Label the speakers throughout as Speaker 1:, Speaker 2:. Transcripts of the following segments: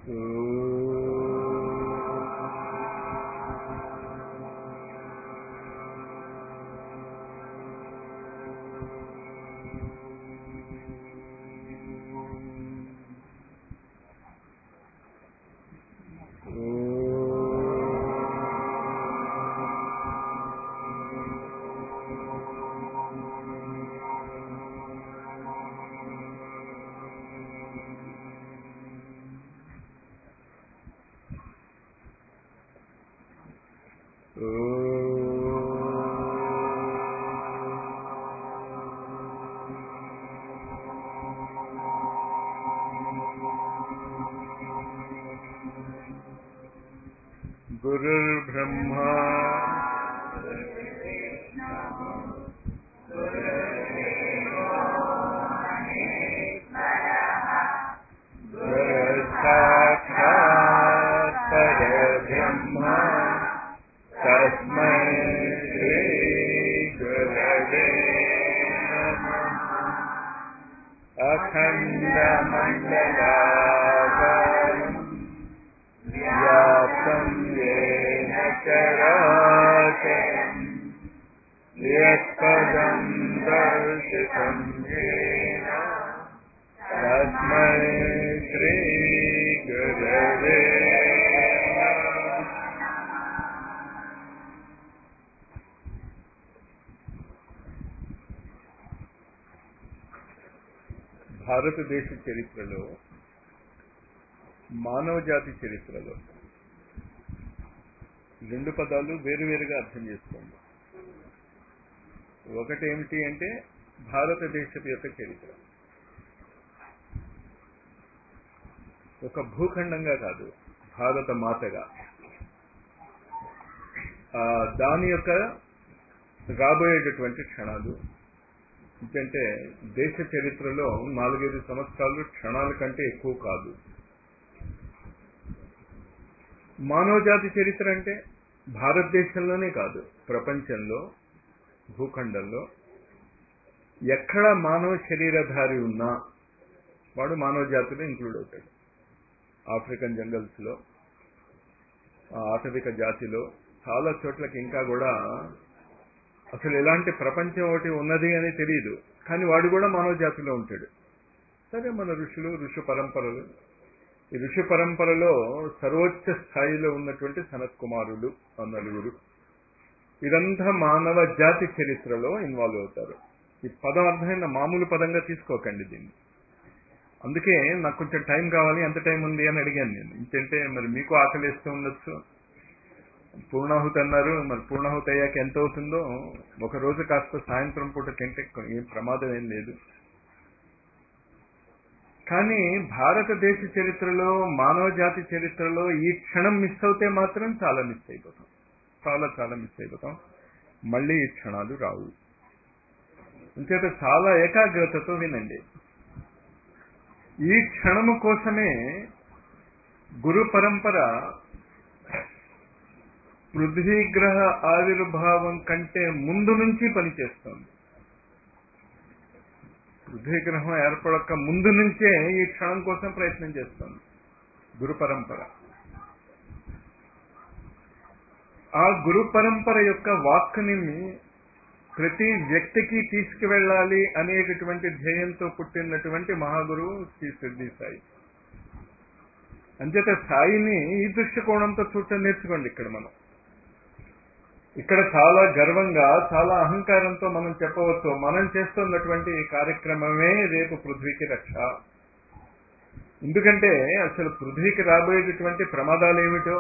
Speaker 1: गुरुर्ब्रह्मा गुरुसाक्षात् परब्रह्म तस्मै श्रीगुरवे नमः अखण्डमण्डलाकारम् व्याप्तं येन चराचरम् यत्पदं दर्शितं येन तस्मै श्रीगुरवे नमः భారతదేశ చరిత్రలో మానవ జాతి చరిత్రలో రెండు పదాలు వేరువేరుగా అర్థం చేసుకోండి ఒకటి ఏమిటి అంటే భారతదేశపు యొక్క చరిత్ర ఒక భూఖండంగా కాదు భారత మాతగా ఆ, దాని యొక్క రాబోయేటటువంటి క్షణాలు ఎందుకంటే దేశ చరిత్రలో నాలుగైదు సంవత్సరాలు క్షణాల కంటే ఎక్కువ కాదు మానవ జాతి చరిత్ర అంటే భారతదేశంలోనే కాదు ప్రపంచంలో భూఖండంలో ఎక్కడ మానవ శరీరధారి ఉన్నా వాడు మానవ జాతిలో ఇంక్లూడ్ అవుతాడు ఆఫ్రికన్ జంగల్స్ లో ఆ ఆటవిక జాతిలో చాలా చోట్లకి ఇంకా కూడా అసలు ఎలాంటి ప్రపంచం ఒకటి ఉన్నది అని తెలియదు కానీ వాడు కూడా మానవ జాతిలో ఉంటాడు సరే మన ఋషులు ఋషి పరంపరలు ఈ ఋషి పరంపరలో సర్వోచ్చ స్థాయిలో ఉన్నటువంటి సనత్ కుమారుడు ఆ నలుగురు ఇదంతా మానవ జాతి చరిత్రలో ఇన్వాల్వ్ అవుతారు ఈ పదం అర్థమైన మామూలు పదంగా తీసుకోకండి దీన్ని అందుకే నాకు కొంచెం టైం కావాలి ఎంత టైం ఉంది అని అడిగాను నేను ఇంకంటే మరి మీకు ఆకలిస్తూ ఉండొచ్చు పూర్ణాహుతి అన్నారు మరి పూర్ణాహుతి అయ్యాక ఎంత అవుతుందో ఒక రోజు కాస్త సాయంత్రం పూట తింటే ఏం ప్రమాదం ఏం లేదు కానీ భారతదేశ చరిత్రలో మానవ జాతి చరిత్రలో ఈ క్షణం మిస్ అవుతే మాత్రం చాలా మిస్ అయిపోతాం చాలా చాలా మిస్ అయిపోతాం మళ్ళీ ఈ క్షణాలు రావు అంచేత చాలా ఏకాగ్రతతో వినండి ఈ క్షణము కోసమే గురు పరంపర పృథ్వీగ్రహ ఆవిర్భావం కంటే ముందు నుంచి పనిచేస్తోంది పృథ్వీగ్రహం ఏర్పడక ముందు నుంచే ఈ క్షణం కోసం ప్రయత్నం చేస్తోంది గురు పరంపర ఆ గురు పరంపర యొక్క వాక్కుని ప్రతి వ్యక్తికి తీసుకువెళ్ళాలి అనేటటువంటి ధ్యేయంతో పుట్టినటువంటి మహాగురువు శ్రీ సిద్ధి సాయి అంచేత సాయిని ఈ దృష్టికోణంతో చూడటం నేర్చుకోండి ఇక్కడ మనం ఇక్కడ చాలా గర్వంగా చాలా అహంకారంతో మనం చెప్పవచ్చు మనం చేస్తున్నటువంటి ఈ కార్యక్రమమే రేపు పృథ్వీకి రక్ష ఎందుకంటే అసలు పృథ్వీకి రాబోయేటటువంటి ప్రమాదాలు ఏమిటో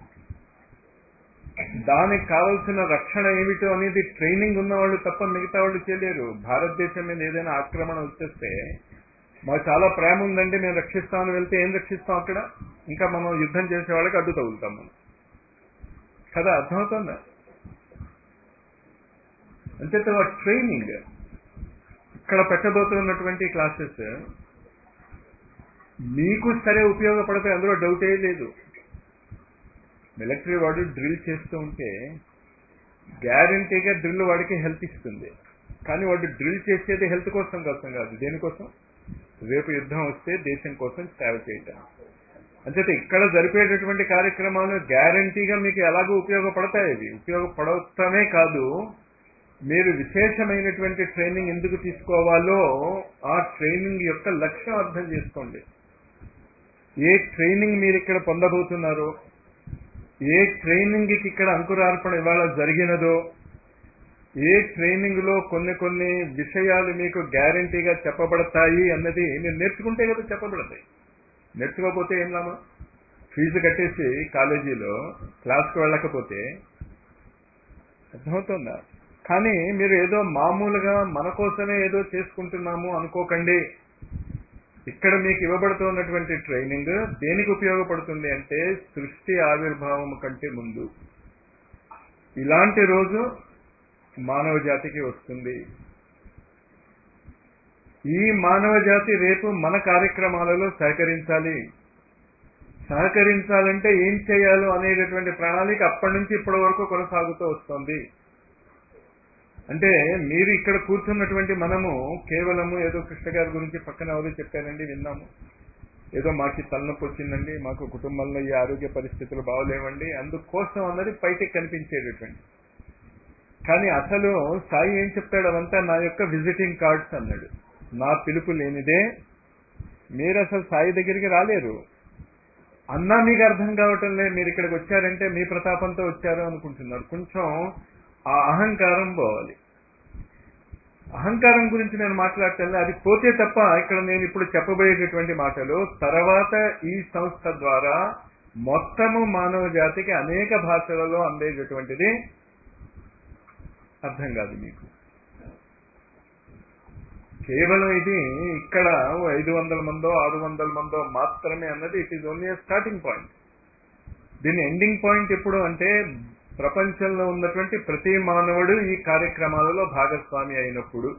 Speaker 1: దానికి కావలసిన రక్షణ ఏమిటో అనేది ట్రైనింగ్ ఉన్న వాళ్ళు తప్ప మిగతా వాళ్ళు చేయలేరు భారతదేశం మీద ఏదైనా ఆక్రమణ వచ్చేస్తే మాకు చాలా ప్రేమ ఉందండి మేము రక్షిస్తామని వెళ్తే ఏం రక్షిస్తాం అక్కడ ఇంకా మనం యుద్ధం చేసే వాళ్ళకి అడ్డు తగులుతాం మనం కదా అర్థమవుతుందా అంచేత ట్రైనింగ్ ఇక్కడ పెట్టబోతున్నటువంటి క్లాసెస్ మీకు సరే ఉపయోగపడతాయి అందులో డౌటే లేదు మిలిటరీ వాడు డ్రిల్ చేస్తూ ఉంటే గ్యారంటీగా డ్రిల్ వాడికి హెల్త్ ఇస్తుంది కానీ వాడు డ్రిల్ చేసేది హెల్త్ కోసం కోసం కాదు దేనికోసం రేపు యుద్ధం వస్తే దేశం కోసం సేవ చేయటం అంచేత ఇక్కడ జరిపేటటువంటి కార్యక్రమాలు గ్యారంటీగా మీకు ఎలాగో ఉపయోగపడతాయి అవి ఉపయోగపడటమే కాదు మీరు విశేషమైనటువంటి ట్రైనింగ్ ఎందుకు తీసుకోవాలో ఆ ట్రైనింగ్ యొక్క లక్ష్యం అర్థం చేసుకోండి ఏ ట్రైనింగ్ మీరు ఇక్కడ పొందబోతున్నారో ఏ ట్రైనింగ్ కి ఇక్కడ అంకురార్పణ ఇవాళ జరిగినదో ఏ ట్రైనింగ్ లో కొన్ని కొన్ని విషయాలు మీకు గ్యారంటీగా చెప్పబడతాయి అన్నది మీరు నేర్చుకుంటే కదా చెప్పబడతాయి నేర్చుకోకపోతే ఏం లామా ఫీజు కట్టేసి కాలేజీలో క్లాస్కి వెళ్ళకపోతే అర్థమవుతుందా కానీ మీరు ఏదో మామూలుగా మన కోసమే ఏదో చేసుకుంటున్నాము అనుకోకండి ఇక్కడ మీకు ఇవ్వబడుతున్నటువంటి ట్రైనింగ్ దేనికి ఉపయోగపడుతుంది అంటే సృష్టి ఆవిర్భావం కంటే ముందు ఇలాంటి రోజు మానవ జాతికి వస్తుంది ఈ మానవ జాతి రేపు మన కార్యక్రమాలలో సహకరించాలి సహకరించాలంటే ఏం చేయాలో అనేటటువంటి ప్రణాళిక అప్పటి నుంచి ఇప్పటి వరకు కొనసాగుతూ వస్తుంది అంటే మీరు ఇక్కడ కూర్చున్నటువంటి మనము కేవలము ఏదో కృష్ణ గారి గురించి పక్కన ఎవరు చెప్పారండి విన్నాము ఏదో మాకు తలనొప్పి వచ్చిందండి మాకు కుటుంబంలో ఈ ఆరోగ్య పరిస్థితులు బాగోలేవండి అందుకోసం అన్నది బయటకు కనిపించేటటువంటి కానీ అసలు సాయి ఏం చెప్తాడు అవంతా నా యొక్క విజిటింగ్ కార్డ్స్ అన్నాడు నా పిలుపు లేనిదే మీరు అసలు సాయి దగ్గరికి రాలేరు అన్నా మీకు అర్థం కావటం లేదు మీరు ఇక్కడికి వచ్చారంటే మీ ప్రతాపంతో వచ్చారు అనుకుంటున్నారు కొంచెం ఆ అహంకారం పోవాలి అహంకారం గురించి నేను మాట్లాడటం అది పోతే తప్ప ఇక్కడ నేను ఇప్పుడు చెప్పబోయేటటువంటి మాటలు తర్వాత ఈ సంస్థ ద్వారా మొత్తము మానవ జాతికి అనేక భాషలలో అందేటటువంటిది అర్థం కాదు మీకు కేవలం ఇది ఇక్కడ ఐదు వందల మందో ఆరు వందల మందో మాత్రమే అన్నది it is only starting point దీని ఎండింగ్ పాయింట్ ఎప్పుడు అంటే ప్రపంచంలో ఉన్నటువంటి ప్రతి మానవుడు ఈ కార్యక్రమాలలో భాగస్వామి అయినప్పుడు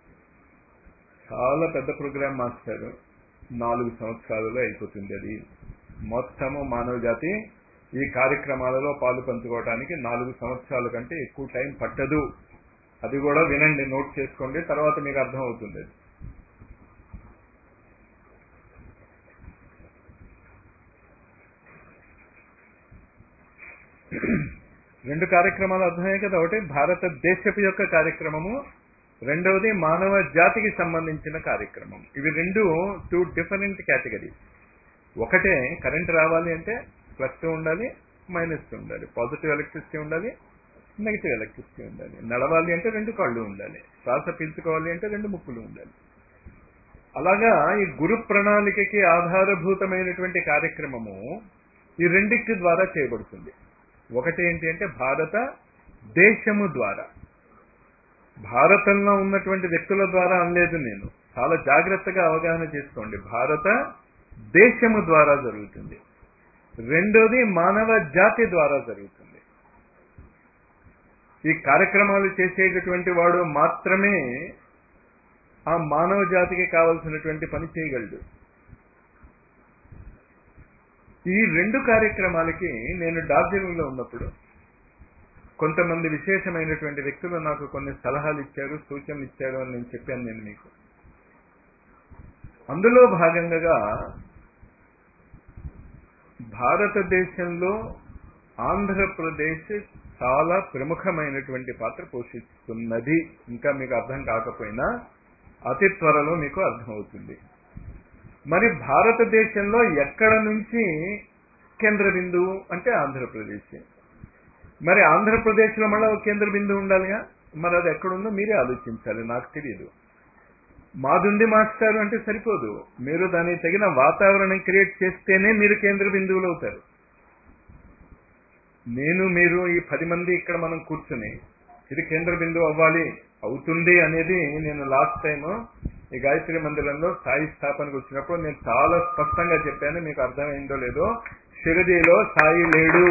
Speaker 1: చాలా పెద్ద ప్రోగ్రామ్ మాస్టర్ నాలుగు సంవత్సరాలలో అయిపోతుంది అది మొత్తము మానవ జాతి ఈ కార్యక్రమాలలో పాలు పంచుకోవడానికి నాలుగు సంవత్సరాల కంటే ఎక్కువ టైం పట్టదు అది కూడా వినండి నోట్ చేసుకోండి తర్వాత మీకు అర్థం అవుతుంది రెండు కార్యక్రమాలు అర్థమయ్యాయి కదా ఒకటి భారతదేశపు యొక్క కార్యక్రమము రెండవది మానవ జాతికి సంబంధించిన కార్యక్రమం ఇవి రెండు టూ డిఫరెంట్ కేటగిరీస్ ఒకటే కరెంట్ రావాలి అంటే ప్లస్ టూ ఉండాలి మైనస్ టూ ఉండాలి పాజిటివ్ ఎలక్ట్రిసిటీ ఉండాలి నెగిటివ్ ఎలక్ట్రిసిటీ ఉండాలి నడవాలి అంటే రెండు కళ్ళు ఉండాలి శ్వాస పీల్చుకోవాలి అంటే రెండు ముక్కులు ఉండాలి అలాగా ఈ గురు ప్రణాళికకి ఆధారభూతమైనటువంటి కార్యక్రమము ఈ రెండింటి ద్వారా చేయబడుతుంది ఒకటి ఏంటి అంటే భారత దేశము ద్వారా భారతంలో ఉన్నటువంటి వ్యక్తుల ద్వారా అనలేదు నేను చాలా జాగ్రత్తగా అవగాహన చేసుకోండి భారత దేశము ద్వారా జరుగుతుంది రెండోది మానవ జాతి ద్వారా జరుగుతుంది ఈ కార్యక్రమాలు చేసేటటువంటి వాడు మాత్రమే ఆ మానవ జాతికి కావలసినటువంటి పని చేయగలడు ఈ రెండు కార్యక్రమాలకి నేను డార్జిలింగ్ లో ఉన్నప్పుడు కొంతమంది విశేషమైనటువంటి వ్యక్తులు నాకు కొన్ని సలహాలు ఇచ్చారు సూచనలు ఇచ్చారు అని నేను చెప్పాను నేను మీకు అందులో భాగంగా భారతదేశంలో ఆంధ్రప్రదేశ్ చాలా ప్రముఖమైనటువంటి పాత్ర పోషిస్తున్నది ఇంకా మీకు అర్థం కాకపోయినా అతి త్వరలో మీకు అర్థమవుతుంది మరి భారతదేశంలో ఎక్కడ నుంచి కేంద్ర బిందువు అంటే ఆంధ్రప్రదేశ్ మరి ఆంధ్రప్రదేశ్లో మళ్ళీ ఒక కేంద్ర బిందువు ఉండాలిగా మరి అది ఎక్కడుందో మీరే ఆలోచించాలి నాకు తెలియదు మాదుంది మాస్టారు అంటే సరిపోదు మీరు దానికి తగిన వాతావరణం క్రియేట్ చేస్తేనే మీరు కేంద్ర బిందువులు అవుతారు నేను మీరు ఈ పది మంది ఇక్కడ మనం కూర్చుని ఇది కేంద్ర బిందువు అవ్వాలి అవుతుంది అనేది నేను లాస్ట్ టైం ఈ గాయత్రి మందిరంలో సాయి స్థాపనకు వచ్చినప్పుడు నేను చాలా స్పష్టంగా చెప్పాను మీకు అర్థమైందో లేదో షిరదీలో సాయి లేడు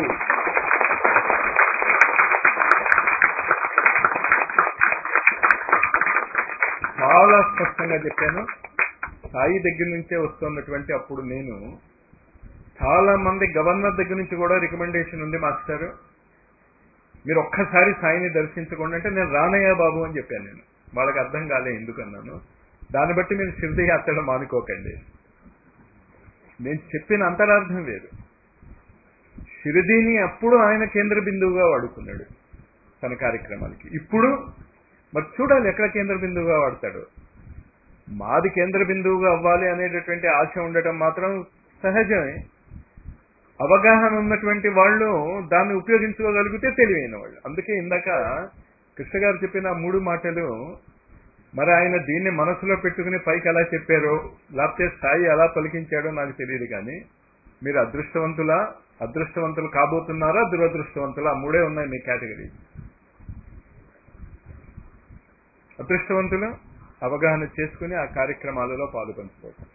Speaker 1: చాలా స్పష్టంగా చెప్పాను సాయి దగ్గర నుంచే వస్తున్నటువంటి అప్పుడు నేను చాలా మంది గవర్నర్ దగ్గర నుంచి కూడా రికమెండేషన్ ఉంది మాస్టర్ మీరు ఒక్కసారి సాయిని దర్శించుకోండి అంటే నేను రానయ్య బాబు అని చెప్పాను నేను వాళ్ళకి అర్థం కాలే ఎందుకన్నాను దాన్ని బట్టి మీరు శిర్ది యాత్రలు మానుకోకండి నేను చెప్పిన అంతరార్థం వేరు షిరిడీని అప్పుడు ఆయన కేంద్ర బిందువుగా వాడుకున్నాడు తన కార్యక్రమాలకి ఇప్పుడు మరి చూడాలి ఎక్కడ కేంద్ర బిందువుగా వాడతాడు మాది కేంద్ర బిందువుగా అవ్వాలి అనేటటువంటి ఆశ ఉండటం మాత్రం సహజమే అవగాహన ఉన్నటువంటి వాళ్ళు దాన్ని ఉపయోగించుకోగలిగితే తెలివైన వాళ్ళు అందుకే ఇందాక కృష్ణ గారు చెప్పిన ఆ మూడు మాటలు మరి ఆయన దీన్ని మనసులో పెట్టుకుని పైకి ఎలా చెప్పారో లేకపోతే స్థాయి ఎలా పలికించాడో నాకు తెలియదు కానీ మీరు అదృష్టవంతులా అదృష్టవంతులు కాబోతున్నారా దురదృష్టవంతులా ఆ మూడే ఉన్నాయి మీ కేటగిరీ అదృష్టవంతులు అవగాహన చేసుకుని ఆ కార్యక్రమాలలో పాలు పంచుకోవటం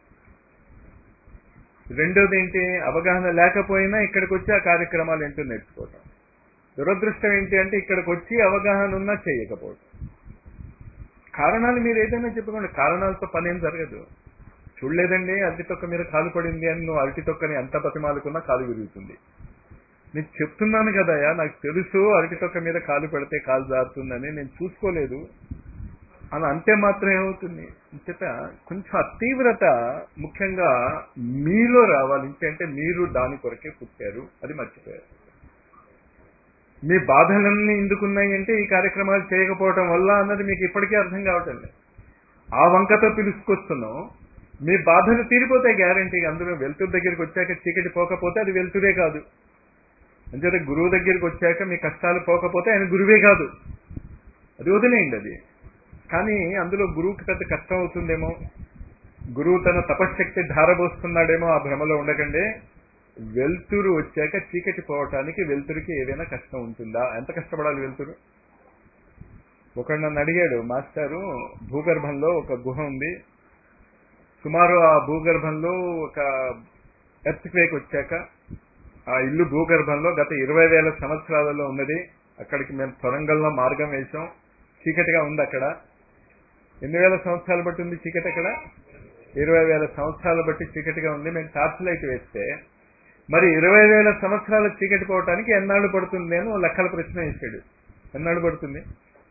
Speaker 1: రెండోది ఏంటి అవగాహన లేకపోయినా ఇక్కడికి వచ్చి ఆ కార్యక్రమాలు ఏంటో నేర్చుకోవటం దురదృష్టం ఏంటి అంటే ఇక్కడికి వచ్చి అవగాహన ఉన్నా చేయకపోవటం కారణాలు మీరు ఏదైనా చెప్పుకోండి కారణాలతో పని ఏం జరగదు చూడలేదండి అరటి తొక్క మీద కాలు పడింది అని నువ్వు అరటి తొక్కని ఎంత బతిమాలుకున్నా కాలు విరుగుతుంది నేను చెప్తున్నాను కదయా నాకు తెలుసు అరటి తొక్క మీద కాలు పెడితే కాలు జారుతుందని నేను చూసుకోలేదు అని అంతే మాత్రం ఏమవుతుంది ఇంచేత కొంచెం ఆ తీవ్రత ముఖ్యంగా మీలో రావాలి ఇంకంటే మీరు దాని కొరకే పుట్టారు అది మర్చిపోయారు మీ బాధలన్నీ ఎందుకున్నాయి అంటే ఈ కార్యక్రమాలు చేయకపోవటం వల్ల అన్నది మీకు ఇప్పటికీ అర్థం కావటం లేదు ఆ వంకతో పిలుచుకొస్తున్నాం మీ బాధలు తీరిపోతాయి గ్యారంటీగా అందులో వెలుతురు దగ్గరికి వచ్చాక చీకటి పోకపోతే అది వెలుతురే కాదు అంచేత గురువు దగ్గరికి వచ్చాక మీ కష్టాలు పోకపోతే ఆయన గురువే కాదు అది వదిలేయండి అది కానీ అందులో గురువుకి పెద్ద కష్టం అవుతుందేమో గురువు తన తపశ్శక్తి ధారబోస్తున్నాడేమో ఆ భ్రమలో ఉండకండి వెలుతురు వచ్చాక చీకటి పోవటానికి వెలుతురికి ఏదైనా కష్టం ఉంటుందా ఎంత కష్టపడాలి వెలుతురు ఒకడు నన్ను అడిగాడు మాస్టారు భూగర్భంలో ఒక గుహ ఉంది సుమారు ఆ భూగర్భంలో ఒక ఎర్త్ క్వేక్ వచ్చాక ఆ ఇల్లు భూగర్భంలో గత ఇరవై వేల సంవత్సరాలలో ఉన్నది అక్కడికి మేము సొరంగంలో మార్గం వేసాం చీకటిగా ఉంది అక్కడ ఎన్ని వేల సంవత్సరాలు బట్టి ఉంది చీకటి అక్కడ ఇరవై వేల సంవత్సరాలు బట్టి చీకటిగా ఉంది మేము టార్చ్ లైట్ వేస్తే మరి ఇరవై వేల సంవత్సరాల చీకటి పోవటానికి ఎన్నాళ్ళు పడుతుంది నేను లెక్కల ప్రశ్న వేసాడు ఎన్నాళ్ళు పడుతుంది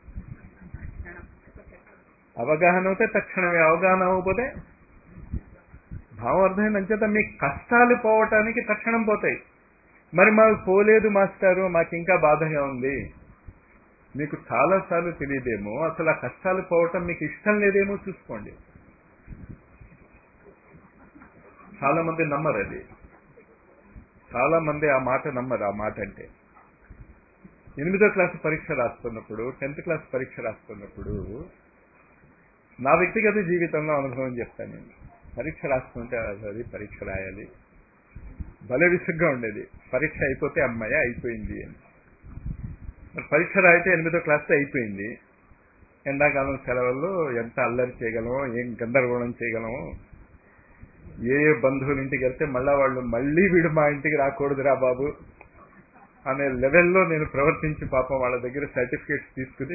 Speaker 1: అవగాహన అవుతే తక్షణమే అవగాహన అవ్వకపోతే భావం అర్థమైంది అంచేత మీ కష్టాలు పోవటానికి తక్షణం పోతాయి మరి మాకు పోలేదు మాస్టారు మాకు ఇంకా బాధగా ఉంది మీకు చాలా సార్లు తెలియదేమో అసలు ఆ కష్టాలు పోవటం మీకు ఇష్టం లేదేమో చూసుకోండి చాలా మంది నమ్మరు అది చాలా మంది ఆ మాట నమ్మరు ఆ మాట అంటే ఎనిమిదో క్లాస్ పరీక్ష రాస్తున్నప్పుడు టెన్త్ క్లాస్ పరీక్ష రాస్తున్నప్పుడు నా వ్యక్తిగత జీవితంలో అనుభవం చెప్తాను నేను పరీక్ష రాస్తుంటే అది పరీక్ష రాయాలి భలే విసుగ్గా ఉండేది పరీక్ష అయిపోతే అమ్మాయి అయిపోయింది అని మరి పరీక్ష రాయితే ఎనిమిదో క్లాస్ అయిపోయింది ఎండాకాలం సెలవుల్లో ఎంత అల్లరి చేయగలమో ఏం గందరగోళం చేయగలమో ఏ ఏ బంధువుల ఇంటికి వెళ్తే మళ్ళా వాళ్ళు మళ్ళీ వీడు మా ఇంటికి రాకూడదురా బాబు అనే లెవెల్లో నేను ప్రవర్తించి పాపం వాళ్ళ దగ్గర సర్టిఫికేట్స్ తీసుకుని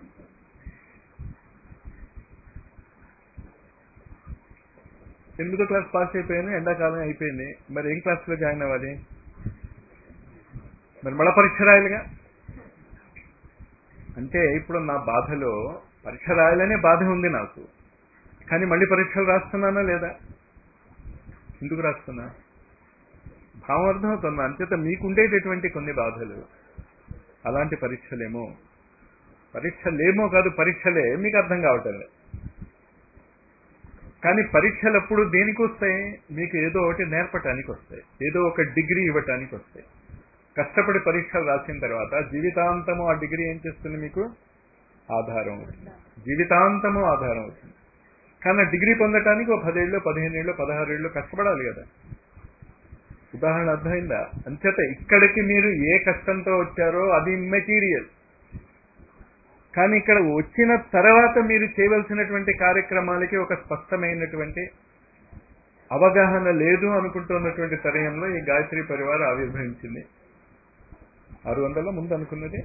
Speaker 1: ఎనిమిదో క్లాస్ పాస్ అయిపోయాను ఎండాకాలం అయిపోయింది మరి ఏం క్లాస్లో జాయిన్ అవ్వాలి మరి మళ్ళా పరీక్ష రాయాలిగా అంటే ఇప్పుడు నా బాధలో పరీక్ష రాయాలనే బాధ ఉంది నాకు కానీ మళ్ళీ పరీక్షలు రాస్తున్నానా లేదా ఎందుకు రాస్తున్నా భావం అర్థమవుతున్నా అంచేత మీకుండేటటువంటి కొన్ని బాధలు అలాంటి పరీక్షలేమో పరీక్షలేమో కాదు పరీక్షలే మీకు అర్థం కావటం లేదు కానీ పరీక్షలప్పుడు దేనికి వస్తాయి మీకు ఏదో ఒకటి నేర్పటానికి వస్తాయి ఏదో ఒక డిగ్రీ ఇవ్వటానికి వస్తాయి కష్టపడి పరీక్షలు రాసిన తర్వాత జీవితాంతము ఆ డిగ్రీ ఏం చేస్తుంది మీకు ఆధారం అవుతుంది జీవితాంతము ఆధారం అవుతుంది కానీ ఆ డిగ్రీ పొందటానికి ఒక పదేళ్ళు పదిహేనేళ్ళు పదహారేళ్ళు కష్టపడాలి కదా ఉదాహరణ అర్థమైందా అంచేత ఇక్కడికి మీరు ఏ కష్టంతో వచ్చారో అది మెటీరియల్ కానీ ఇక్కడ వచ్చిన తర్వాత మీరు చేయవలసినటువంటి కార్యక్రమాలకి ఒక స్పష్టమైనటువంటి అవగాహన లేదు అనుకుంటున్నటువంటి సమయంలో ఈ గాయత్రి పరివారం ఆవిర్భవించింది ఆరు వందల ముందు అనుకున్నది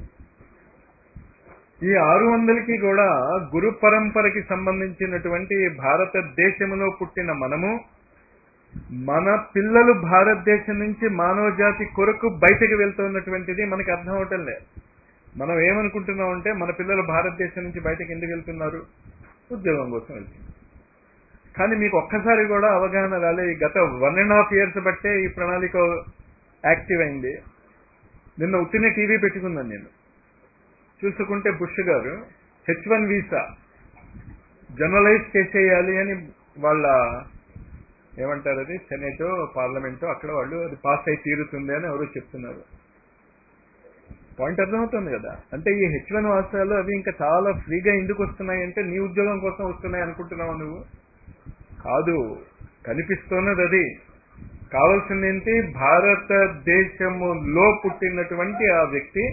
Speaker 1: ఈ ఆరు వందలకి కూడా గురు పరంపరకి సంబంధించినటువంటి భారతదేశంలో పుట్టిన మనము మన పిల్లలు భారతదేశం నుంచి మానవ జాతి కొరకు బయటకు వెళ్తున్నటువంటిది మనకి అర్థం అవటం లేదు మనం ఏమనుకుంటున్నాం అంటే మన పిల్లలు భారతదేశం నుంచి బయటకు ఎందుకు వెళ్తున్నారు ఉద్యోగం కోసం వెళ్తున్నారు కానీ మీకు ఒక్కసారి కూడా అవగాహన రాలే ఈ గత వన్ అండ్ హాఫ్ ఇయర్స్ బట్టే ఈ ప్రణాళిక యాక్టివ్ అయింది నిన్న ఉత్తిన టీవీ పెట్టుకున్నాను నేను చూసుకుంటే బుష్ గారు హెచ్ వన్ వీసా జనరలైజ్ చేసేయాలి అని వాళ్ళ ఏమంటారు అది సెనేటో పార్లమెంటో అక్కడ వాళ్ళు అది పాస్ అయి తీరుతుంది అని ఎవరో చెప్తున్నారు పాయింట్ అర్థమవుతుంది కదా అంటే ఈ హెచ్ వన్ వాసాలు అవి ఇంకా చాలా ఫ్రీగా ఎందుకు వస్తున్నాయి అంటే నీ ఉద్యోగం కోసం వస్తున్నాయి అనుకుంటున్నావు నువ్వు కాదు కనిపిస్తున్నది అది కావాల్సింది ఏంటి భారతదేశములో పుట్టినటువంటి ఆ వ్యక్తి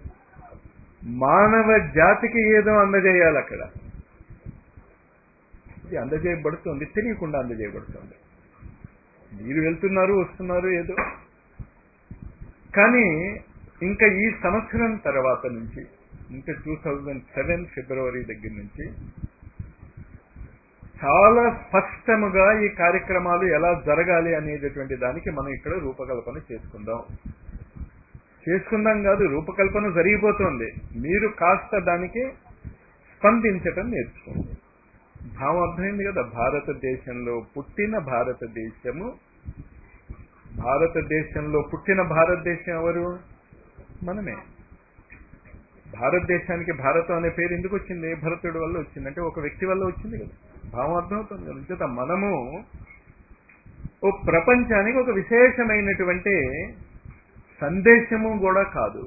Speaker 1: మానవ జాతికి ఏదో అందజేయాలి అక్కడ ఇది అందజేయబడుతుంది తెలియకుండా అందజేయబడుతుంది మీరు వెళ్తున్నారు వస్తున్నారు ఏదో కానీ ఇంకా ఈ సంవత్సరం తర్వాత నుంచి ఇంకా టూ థౌజండ్ సెవెన్ ఫిబ్రవరి దగ్గర నుంచి చాలా స్పష్టముగా ఈ కార్యక్రమాలు ఎలా జరగాలి అనేటటువంటి దానికి మనం ఇక్కడ రూపకల్పన చేసుకుందాం చేసుకుందాం కాదు రూపకల్పన జరిగిపోతుంది మీరు కాస్త దానికి స్పందించటం నేర్చుకోండి భావం అర్థమైంది కదా భారతదేశంలో పుట్టిన భారతదేశము భారతదేశంలో పుట్టిన భారతదేశం ఎవరు మనమే భారతదేశానికి భారతం అనే పేరు ఎందుకు వచ్చింది భరతుడి వల్ల వచ్చింది అంటే ఒక వ్యక్తి వల్ల వచ్చింది కదా భావం అర్థమవుతుంది కదా చేత మనము ఓ ప్రపంచానికి ఒక విశేషమైనటువంటి సందేశము కూడా కాదు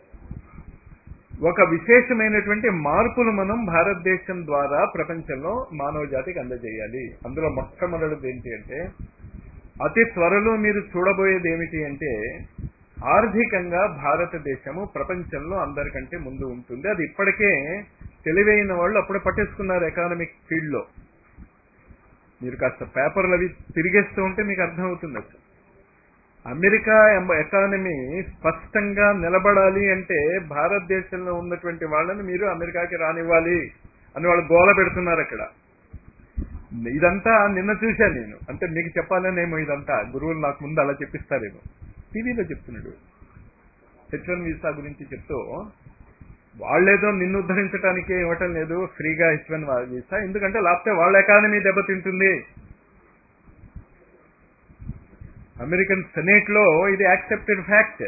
Speaker 1: ఒక విశేషమైనటువంటి మార్పులు మనం భారతదేశం ద్వారా ప్రపంచంలో మానవ జాతికి అందజేయాలి అందులో మొట్టమొదటిది ఏంటి అంటే అతి త్వరలో మీరు చూడబోయేది ఏమిటి అంటే ఆర్థికంగా భారతదేశము ప్రపంచంలో అందరికంటే ముందు ఉంటుంది అది ఇప్పటికే తెలివైన వాళ్ళు అప్పుడే పట్టేసుకున్నారు ఎకానమిక్ ఫీల్డ్ లో మీరు కాస్త పేపర్లు అవి తిరిగేస్తూ ఉంటే మీకు అర్థమవుతుంది అసలు అమెరికా ఎకానమీ స్పష్టంగా నిలబడాలి అంటే భారతదేశంలో ఉన్నటువంటి వాళ్ళని మీరు అమెరికాకి రానివ్వాలి అని వాళ్ళు గోల పెడుతున్నారు అక్కడ ఇదంతా నిన్న చూశాను నేను అంటే మీకు చెప్పాలనేమో ఇదంతా గురువులు నాకు ముందు అలా చెప్పిస్తారేమో టీవీలో చెప్తున్నాడు హెచ్ వన్ వీసా గురించి చెప్తూ వాళ్ళేదో నిన్ను ఉద్ధరించడానికి ఇవ్వటం లేదు ఫ్రీగా హెచ్ వన్ వీసా ఎందుకంటే లేకపోతే వాళ్ళ ఎకానమీ దెబ్బతింటుంది అమెరికన్ సెనేట్ లో ఇది యాక్సెప్టెడ్ ఫ్యాక్ట్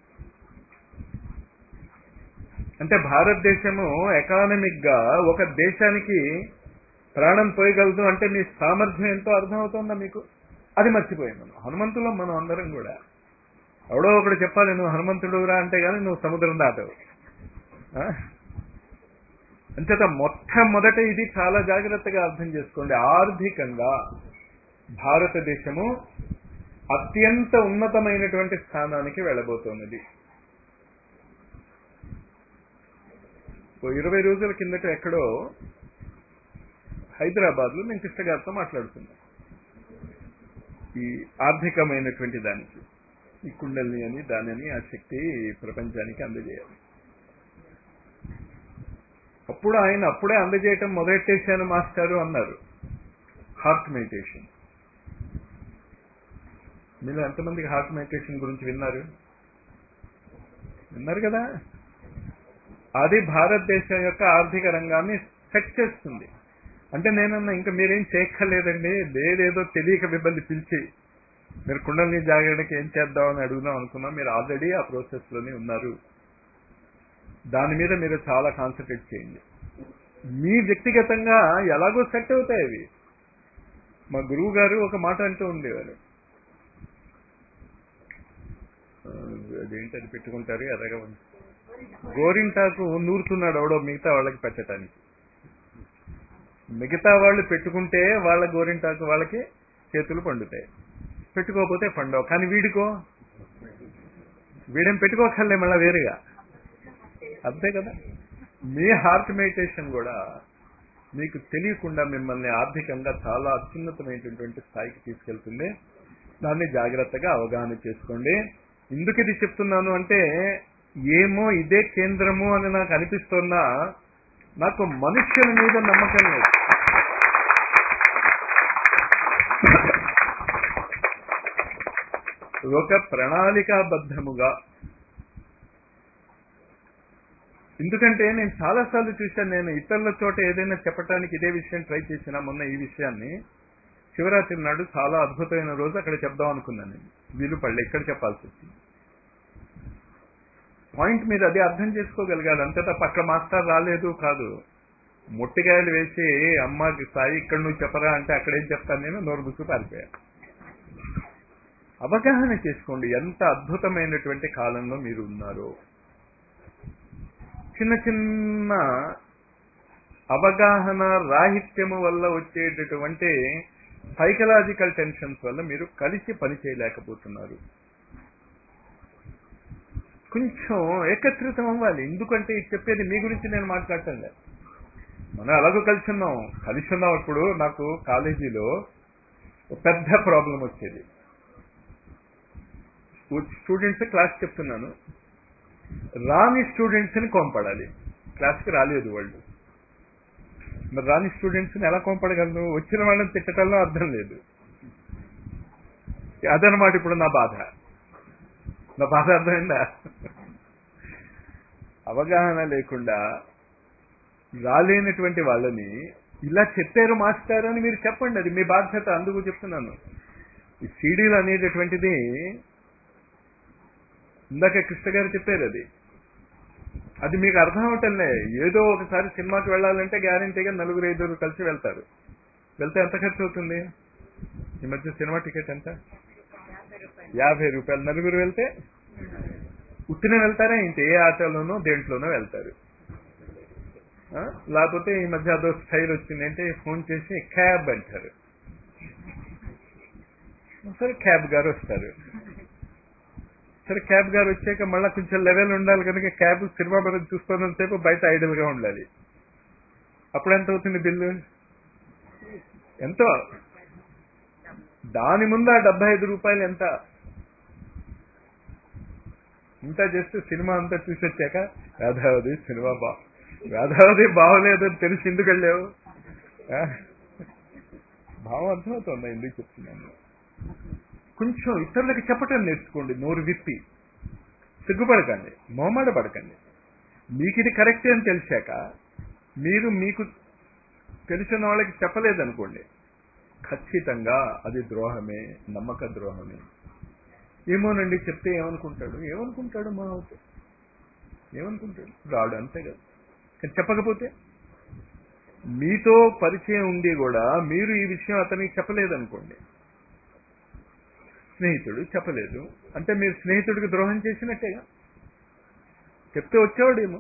Speaker 1: అంటే భారతదేశము ఎకానమిక్ గా ఒక దేశానికి ప్రాణం పోయగలదు అంటే మీ సామర్థ్యం ఎంతో అర్థమవుతుందా మీకు అది మర్చిపోయాను హనుమంతులో మనం అందరం కూడా ఎవడో ఒకడు చెప్పాలి నువ్వు హనుమంతుడురా అంటే గానీ నువ్వు సముద్రం దాటవు అంచేత మొట్టమొదట ఇది చాలా జాగ్రత్తగా అర్థం చేసుకోండి ఆర్థికంగా భారతదేశము అత్యంత ఉన్నతమైనటువంటి స్థానానికి వెళ్ళబోతున్నది ఓ ఇరవై రోజుల కిందట ఎక్కడో హైదరాబాద్ లో నేను కృష్ణ గారితో మాట్లాడుతున్నా ఈ ఆర్థికమైనటువంటి దానికి ఈ కుండల్ని అని దానిని ఆ శక్తి ప్రపంచానికి అందజేయాలి అప్పుడు ఆయన అప్పుడే అందజేయటం మొదలెట్టేశాను మాస్టారు అన్నారు హార్ట్ మెడిటేషన్ మీరు ఎంతమందికి హార్ట్ మెడిటేషన్ గురించి విన్నారు విన్నారు కదా అది భారతదేశం యొక్క ఆర్థిక రంగాన్ని సెట్ చేస్తుంది అంటే నేనన్నా ఇంకా మీరేం చేయక్కర్లేదండి లేదేదో తెలియక మిమ్మల్ని పిలిచి మీరు కుండల్ని జాగడానికి ఏం చేద్దామని అడుగుదాం అనుకున్నా మీరు ఆల్రెడీ ఆ ప్రాసెస్ లోనే ఉన్నారు దాని మీద మీరు చాలా కాన్సన్ట్రేట్ చేయండి మీ వ్యక్తిగతంగా ఎలాగో సెట్ అవుతాయి అవి మా గురువు గారు ఒక మాట అంటూ ఉండేవారు అదేంటి అది పెట్టుకుంటారు ఎర్రగా గోరింటాకు నూరుతున్నాడు అవడో మిగతా వాళ్ళకి పెట్టడానికి మిగతా వాళ్ళు పెట్టుకుంటే వాళ్ళ గోరింటాకు వాళ్ళకి చేతులు పండుతాయి పెట్టుకోకపోతే పండవు కానీ వీడికో వీడేం పెట్టుకోకర్లే మళ్ళీ వేరుగా అంతే కదా మీ హార్ట్ మెడిటేషన్ కూడా మీకు తెలియకుండా మిమ్మల్ని ఆర్థికంగా చాలా అత్యున్నతమైనటువంటి స్థాయికి తీసుకెళ్తుంది దాన్ని జాగ్రత్తగా అవగాహన చేసుకోండి ఎందుకు ఇది చెప్తున్నాను అంటే ఏమో ఇదే కేంద్రము అని నాకు అనిపిస్తున్నా నాకు మనుష్యుల మీద నమ్మకం లేదు ఒక ప్రణాళికాబద్ధముగా ఎందుకంటే నేను చాలాసార్లు చూశాను నేను ఇతరుల చోట ఏదైనా చెప్పడానికి ఇదే విషయం ట్రై చేసినా మొన్న ఈ విషయాన్ని శివరాత్రి నాడు చాలా అద్భుతమైన రోజు అక్కడ చెప్దాం అనుకున్నాను నేను వీలు పడలే ఇక్కడ చెప్పాల్సి వచ్చింది పాయింట్ మీరు అది అర్థం చేసుకోగలిగారు అంతే తప్ప అక్కడ మాస్టర్ రాలేదు కాదు మొట్టికాయలు వేసి అమ్మకి సాయి ఇక్కడ నువ్వు చెప్పరా అంటే అక్కడేం చెప్తాను నేను నోరు ముసుగు పారిపోయా అవగాహన చేసుకోండి ఎంత అద్భుతమైనటువంటి కాలంలో మీరు ఉన్నారో చిన్న చిన్న అవగాహన రాహిత్యము వల్ల వచ్చేటటువంటి సైకలాజికల్ టెన్షన్స్ వల్ల మీరు కలిసి పని చేయలేకపోతున్నారు కొంచెం ఏకత్రితం అవ్వాలి ఎందుకంటే ఇది చెప్పేది మీ గురించి నేను మాట్లాడటం లేదు మనం ఎలాగో కలిసి ఉన్నాం కలిసి ఉన్నాం ఇప్పుడు నాకు కాలేజీలో పెద్ద ప్రాబ్లం వచ్చేది స్టూడెంట్స్ క్లాస్ చెప్తున్నాను రాని స్టూడెంట్స్ని కోంపడాలి క్లాస్కి రాలేదు వాళ్ళు మరి రాని స్టూడెంట్స్ని ఎలా కోంపడగలను వచ్చిన వాళ్ళని తిట్టడంలో అర్థం లేదు అదనమాట ఇప్పుడు నా బాధ నా బాధ అర్థమైందా అవగాహన లేకుండా రాలేనటువంటి వాళ్ళని ఇలా చెప్పారు మాస్టర్ అని మీరు చెప్పండి అది మీ బాధ్యత అందుకు చెప్తున్నాను ఈ సీడీలు అనేటటువంటిది ఇందాక కృష్ణ గారు చెప్పారు అది అది మీకు అర్థం అవటంలే ఏదో ఒకసారి సినిమాకి వెళ్ళాలంటే గ్యారంటీగా నలుగురు ఐదుగురు కలిసి వెళ్తారు వెళ్తే ఎంత ఖర్చు అవుతుంది ఈ మధ్య సినిమా టికెట్ ఎంత యాభై రూపాయలు నలుగురు వెళ్తే ఉత్తిన వెళ్తారా ఇంటి ఏ ఆటోలోనో దేంట్లోనో వెళ్తారు లేకపోతే ఈ మధ్య అదో స్టైల్ వచ్చిందంటే ఫోన్ చేసి క్యాబ్ అంటారు సరే క్యాబ్ గారు వస్తారు సరే క్యాబ్ గారు వచ్చాక మళ్ళీ కొంచెం లెవెల్ ఉండాలి కనుక క్యాబ్ సినిమా మనం చూస్తున్నంతసేపు బయట ఐడల్ గా ఉండాలి అప్పుడు ఎంత అవుతుంది బిల్లు ఎంతో దాని ముందు ఆ డెబ్బై ఐదు రూపాయలు ఎంత ఇంత చేస్తే సినిమా అంతా చూసి వచ్చాక వేదావతి సినిమా బా వేదావతి బాగోలేదని తెలిసి ఎందుకు వెళ్ళావు భావం అర్థమవుతుందా ఎందుకు చెప్తున్నాను కొంచెం ఇతరులకు చెప్పటం నేర్చుకోండి నోరు విప్పి సిగ్గుపడకండి మొహమాట పడకండి మీకు ఇది కరెక్టే అని తెలిసాక మీరు మీకు తెలిసిన వాళ్ళకి చెప్పలేదనుకోండి ఖచ్చితంగా అది ద్రోహమే నమ్మక ద్రోహమే ఏమోనండి చెప్తే ఏమనుకుంటాడు ఏమనుకుంటాడు మా అవుతే ఏమనుకుంటాడు రాడు అంతే కదా కానీ చెప్పకపోతే మీతో పరిచయం ఉండి కూడా మీరు ఈ విషయం అతనికి చెప్పలేదనుకోండి స్నేహితుడు చెప్పలేదు అంటే మీరు స్నేహితుడికి ద్రోహం చేసినట్టేగా చెప్తే వచ్చేవాడేమో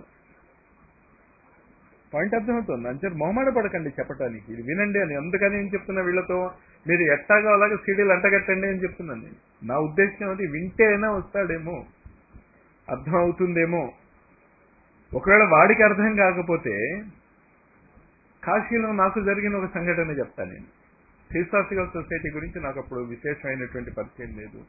Speaker 1: పాయింట్ అర్థమవుతుంది అంటే మొహమాట పడకండి చెప్పటానికి ఇది వినండి అని అందుకని ఏం చెప్తున్నా వీళ్ళతో మీరు ఎట్టాగా అలాగే సీడీలు అంటగట్టండి అని చెప్తున్నాను నేను నా ఉద్దేశం అది వింటే అయినా వస్తాడేమో అర్థం అవుతుందేమో ఒకవేళ వాడికి అర్థం కాకపోతే కాశీలో నాకు జరిగిన ఒక సంఘటన చెప్తాను నేను థియోసాఫికల్ సొసైటీ గురించి నాకు అప్పుడు విశేషమైనటువంటి పరిచయం లేదు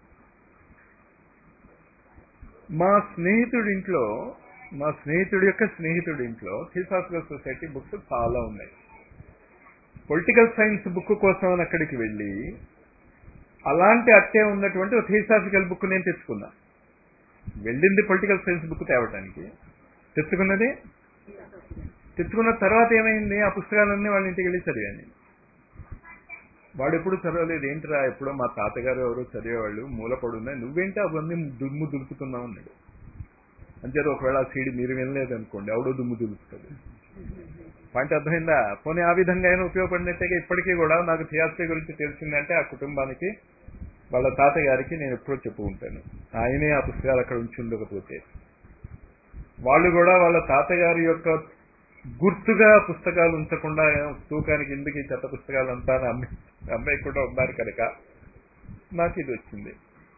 Speaker 1: మా స్నేహితుడి ఇంట్లో మా స్నేహితుడి యొక్క స్నేహితుడి ఇంట్లో థియోసాఫికల్ సొసైటీ బుక్స్ చాలా ఉన్నాయి పొలిటికల్ సైన్స్ బుక్ కోసం అని అక్కడికి వెళ్ళి అలాంటి అట్టే ఉన్నటువంటి ఒక థియోసాఫికల్ బుక్ నేను తెచ్చుకున్నా వెళ్ళింది పొలిటికల్ సైన్స్ బుక్ తేవటానికి తెచ్చుకున్నది తెచ్చుకున్న తర్వాత ఏమైంది ఆ పుస్తకాలన్నీ వాళ్ళ ఇంటికి వెళ్ళి చదివాను వాడు ఎప్పుడు చదవలేదు ఏంట్రా ఎప్పుడో మా తాతగారు ఎవరో చదివేవాళ్ళు మూలపడున్నాయి నువ్వేంటి అవన్నీ దుమ్ము దులుపుతున్నావు అన్నాడు అంతే ఒకవేళ ఆ సీడీ మీరు వినలేదు అనుకోండి ఎవడో దుమ్ము దులుపుతుంది పాయింట్ అర్థమైందా పోనీ ఆ విధంగా అయినా ఉపయోగపడినట్టుగా ఇప్పటికీ కూడా నాకు థియాస్ట్రీ గురించి తెలిసిందంటే ఆ కుటుంబానికి వాళ్ళ తాతగారికి నేను ఎప్పుడో చెప్పు ఉంటాను ఆయనే ఆ పుస్తకాలు అక్కడ ఉంచి ఉండకపోతే వాళ్ళు కూడా వాళ్ళ తాతగారి యొక్క గుర్తుగా పుస్తకాలు ఉంచకుండా తూకానికి ఎందుకు ఈ చెత్త పుస్తకాలు అంతా అమ్మే అమ్మాయి కూడా ఉన్నారు కనుక నాకు ఇది వచ్చింది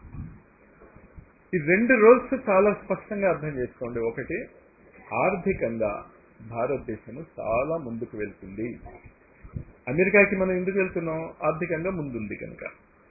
Speaker 1: ఈ రెండు రోల్స్ చాలా స్పష్టంగా అర్థం చేసుకోండి ఒకటి ఆర్థికంగా భారతదేశం చాలా ముందుకు వెళ్తుంది అమెరికాకి మనం ఎందుకు వెళ్తున్నాం ఆర్థికంగా ముందుంది కనుక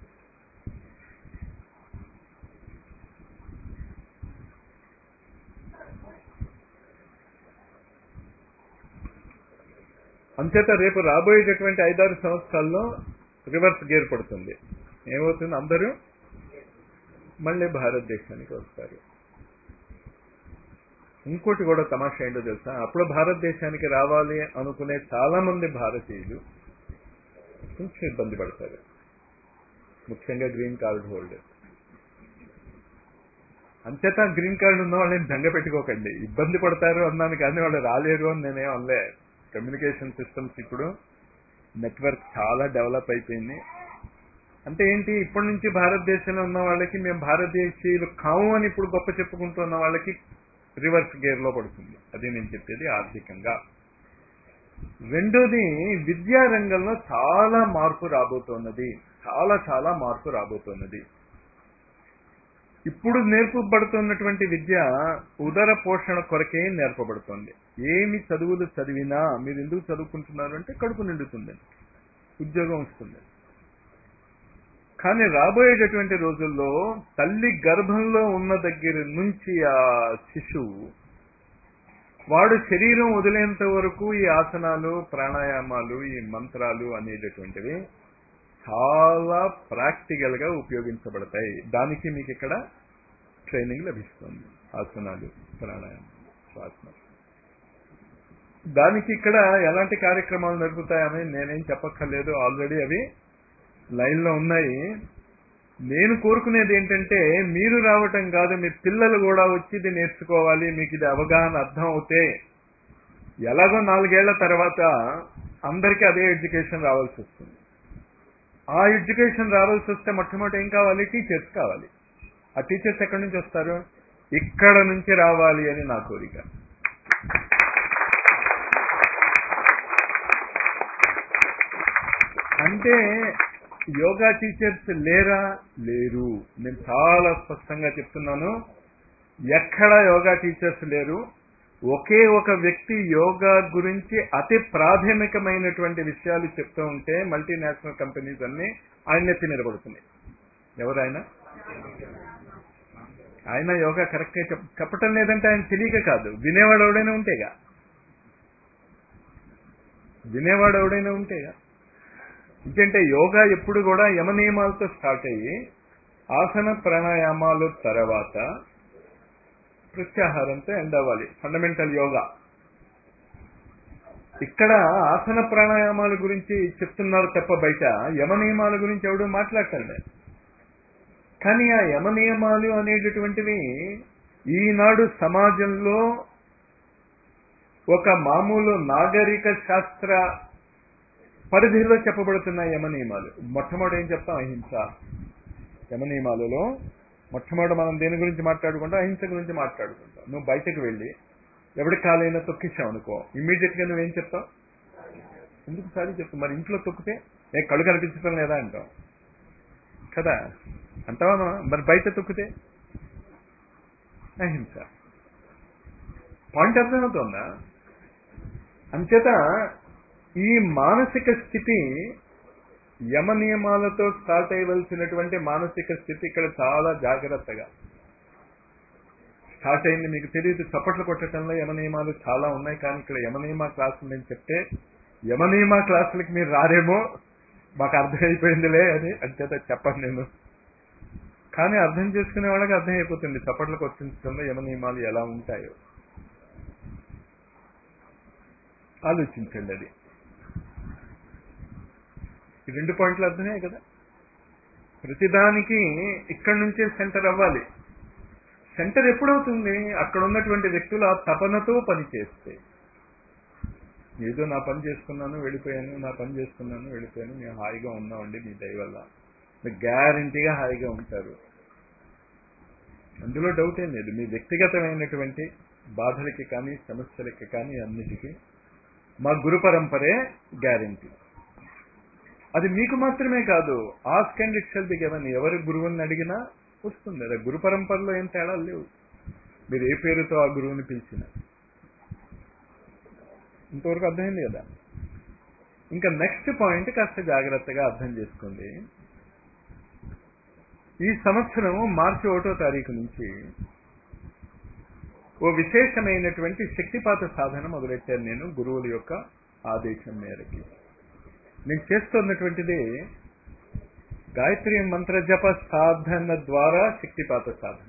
Speaker 1: అంచేత రేపు రాబోయేటటువంటి ఐదారు సంవత్సరాల్లో రివర్స్ గేర్ పడుతుంది ఏమవుతుంది అందరూ మళ్ళీ భారతదేశానికి వస్తారు ఇంకోటి కూడా తమాషా ఏంటో తెలుసా అప్పుడు భారతదేశానికి రావాలి అనుకునే చాలా మంది భారతీయులు కొంచెం ఇబ్బంది పడతారు ముఖ్యంగా గ్రీన్ కార్డ్ హోల్డర్ అంచేత గ్రీన్ కార్డు ఉన్న వాళ్ళని దంగ పెట్టుకోకండి ఇబ్బంది పడతారు అన్నాను కానీ వాళ్ళు రాలేరు అని నేనేం అనలే కమ్యూనికేషన్ సిస్టమ్స్ ఇప్పుడు నెట్వర్క్ చాలా డెవలప్ అయిపోయింది అంటే ఏంటి ఇప్పటి నుంచి భారతదేశంలో ఉన్న వాళ్ళకి మేము భారతదేశీయులు కావు అని ఇప్పుడు గొప్ప చెప్పుకుంటున్న వాళ్ళకి రివర్స్ గేర్ లో పడుతుంది అది నేను చెప్పేది ఆర్థికంగా రెండోది విద్యా రంగంలో చాలా మార్పు రాబోతున్నది చాలా చాలా మార్పు రాబోతున్నది ఇప్పుడు నేర్పబడుతున్నటువంటి విద్య ఉదర పోషణ కొరకే నేర్పబడుతుంది ఏమి చదువులు చదివినా మీరు ఎందుకు చదువుకుంటున్నారు అంటే కడుపు నిండుతుందని ఉద్యోగం వస్తుంది కానీ రాబోయేటటువంటి రోజుల్లో తల్లి గర్భంలో ఉన్న దగ్గర నుంచి ఆ శిశువు వాడు శరీరం వదిలేంత వరకు ఈ ఆసనాలు ప్రాణాయామాలు ఈ మంత్రాలు అనేటటువంటివి చాలా ప్రాక్టికల్ గా ఉపయోగించబడతాయి దానికి మీకు ఇక్కడ ట్రైనింగ్ లభిస్తుంది ఆసనాలు ప్రాణాయామం శ్వాస దానికి ఇక్కడ ఎలాంటి కార్యక్రమాలు నడుపుతాయని నేనేం చెప్పక్కర్లేదు ఆల్రెడీ అవి లైన్లో ఉన్నాయి నేను కోరుకునేది ఏంటంటే మీరు రావటం కాదు మీ పిల్లలు కూడా వచ్చి ఇది నేర్చుకోవాలి మీకు ఇది అవగాహన అర్థం అవుతే ఎలాగో నాలుగేళ్ల తర్వాత అందరికీ అదే ఎడ్యుకేషన్ రావాల్సి వస్తుంది ఆ ఎడ్యుకేషన్ రావాల్సి వస్తే మొట్టమొదటి ఏం కావాలి టీచర్స్ కావాలి ఆ టీచర్స్ ఎక్కడి నుంచి వస్తారు ఇక్కడ నుంచి రావాలి అని నా కోరిక అంటే యోగా టీచర్స్ లేరా లేరు నేను చాలా స్పష్టంగా చెప్తున్నాను ఎక్కడ యోగా టీచర్స్ లేరు ఒకే ఒక వ్యక్తి యోగా గురించి అతి ప్రాథమికమైనటువంటి విషయాలు చెప్తూ ఉంటే మల్టీనేషనల్ కంపెనీస్ అన్ని ఆయన నెత్తి నిలబడుతున్నాయి ఎవరైనా ఆయన యోగా కరెక్ట్గా చెప్ చెప్పటం లేదంటే ఆయన తెలియక కాదు వినేవాడు ఎవడైనా ఉంటేగా వినేవాడు ఎవడైనా ఉంటేగా ఎందుకంటే యోగా ఎప్పుడు కూడా యమ నియమాలతో స్టార్ట్ అయ్యి ఆసన ప్రాణాయామాలు తర్వాత ప్రత్యాహారంతో ఎండ్ అవ్వాలి ఫండమెంటల్ యోగా ఇక్కడ ఆసన ప్రాణాయామాల గురించి చెప్తున్నారు తప్ప బయట యమ నియమాల గురించి ఎవడు మాట్లాడటండి కానీ ఆ యమ నియమాలు అనేటటువంటివి ఈనాడు సమాజంలో ఒక మామూలు నాగరిక శాస్త్ర పరిధిలో చెప్పబడుతున్న యమ నియమాలు మొట్టమొదటి ఏం చెప్తాం అహింస యమ నియమాలలో మొట్టమొదటి మనం దేని గురించి మాట్లాడుకుంటాం అహింస గురించి మాట్లాడుకుంటాం నువ్వు బయటకు వెళ్ళి ఎవరి కాలైనా తొక్కించావు అనుకో ఇమ్మీడియట్ గా నువ్వేం చెప్తావు ఎందుకు సారీ చెప్తావు మరి ఇంట్లో తొక్కితే ఏ కళ్ళు కనిపించడం లేదా అంటాం కదా అంటావా మనం? మరి బయట తొక్కితే అహింస పాయింట్ అర్థమవుతుందా అంచేత ఈ మానసిక స్థితి యమ నియమాలతో స్టార్ట్ అయ్యవలసినటువంటి మానసిక స్థితి ఇక్కడ చాలా జాగ్రత్తగా స్టార్ట్ అయింది మీకు తెలియదు చప్పట్లు కొట్టడంలో యమ నియమాలు చాలా ఉన్నాయి కానీ ఇక్కడ యమ నియమ క్లాసులు నేను చెప్తే యమ నియమ క్లాసులకి మీరు రారేమో మాకు అర్థమైపోయిందిలే అని అంచేత చెప్పను నేను కానీ అర్థం చేసుకునే వాళ్ళకి అర్థమైపోతుంది చప్పట్లు కొట్టించడంలో యమ నియమాలు ఎలా ఉంటాయో ఆలోచించండి అది ఈ రెండు పాయింట్లు అర్థమే కదా ప్రతిదానికి ఇక్కడి నుంచే సెంటర్ అవ్వాలి సెంటర్ ఎప్పుడవుతుంది అక్కడ ఉన్నటువంటి వ్యక్తులు ఆ తపనతో పని చేస్తే ఏదో నా పని చేసుకున్నాను వెళ్ళిపోయాను నా పని చేసుకున్నాను వెళ్ళిపోయాను మేము హాయిగా ఉన్నామండి మీ దయ వల్ల మీరు గ్యారంటీగా హాయిగా ఉంటారు అందులో డౌట్ ఏం లేదు మీ వ్యక్తిగతమైనటువంటి బాధలకి కానీ సమస్యలకి కానీ అన్నిటికీ మా గురు పరంపరే గ్యారంటీ అది మీకు మాత్రమే కాదు ask and it shall be given ఎవరి గురువుని అడిగినా వస్తుంది అదే గురు పరంపరలో ఏం తేడాలు లేవు మీరు ఏ పేరుతో ఆ గురువుని పిలిచినా ఇంతవరకు అర్థమైంది కదా ఇంకా నెక్స్ట్ పాయింట్ కాస్త జాగ్రత్తగా అర్థం చేసుకోండి ఈ సంవత్సరం మార్చి ఒకటో తారీఖు నుంచి ఓ విశేషమైనటువంటి శక్తిపాత సాధన మొదలెట్టాను నేను గురువుల యొక్క ఆదేశం మేరకి నేను చేస్తున్నటువంటిది గాయత్రి మంత్ర జప సాధన ద్వారా శక్తిపాత సాధన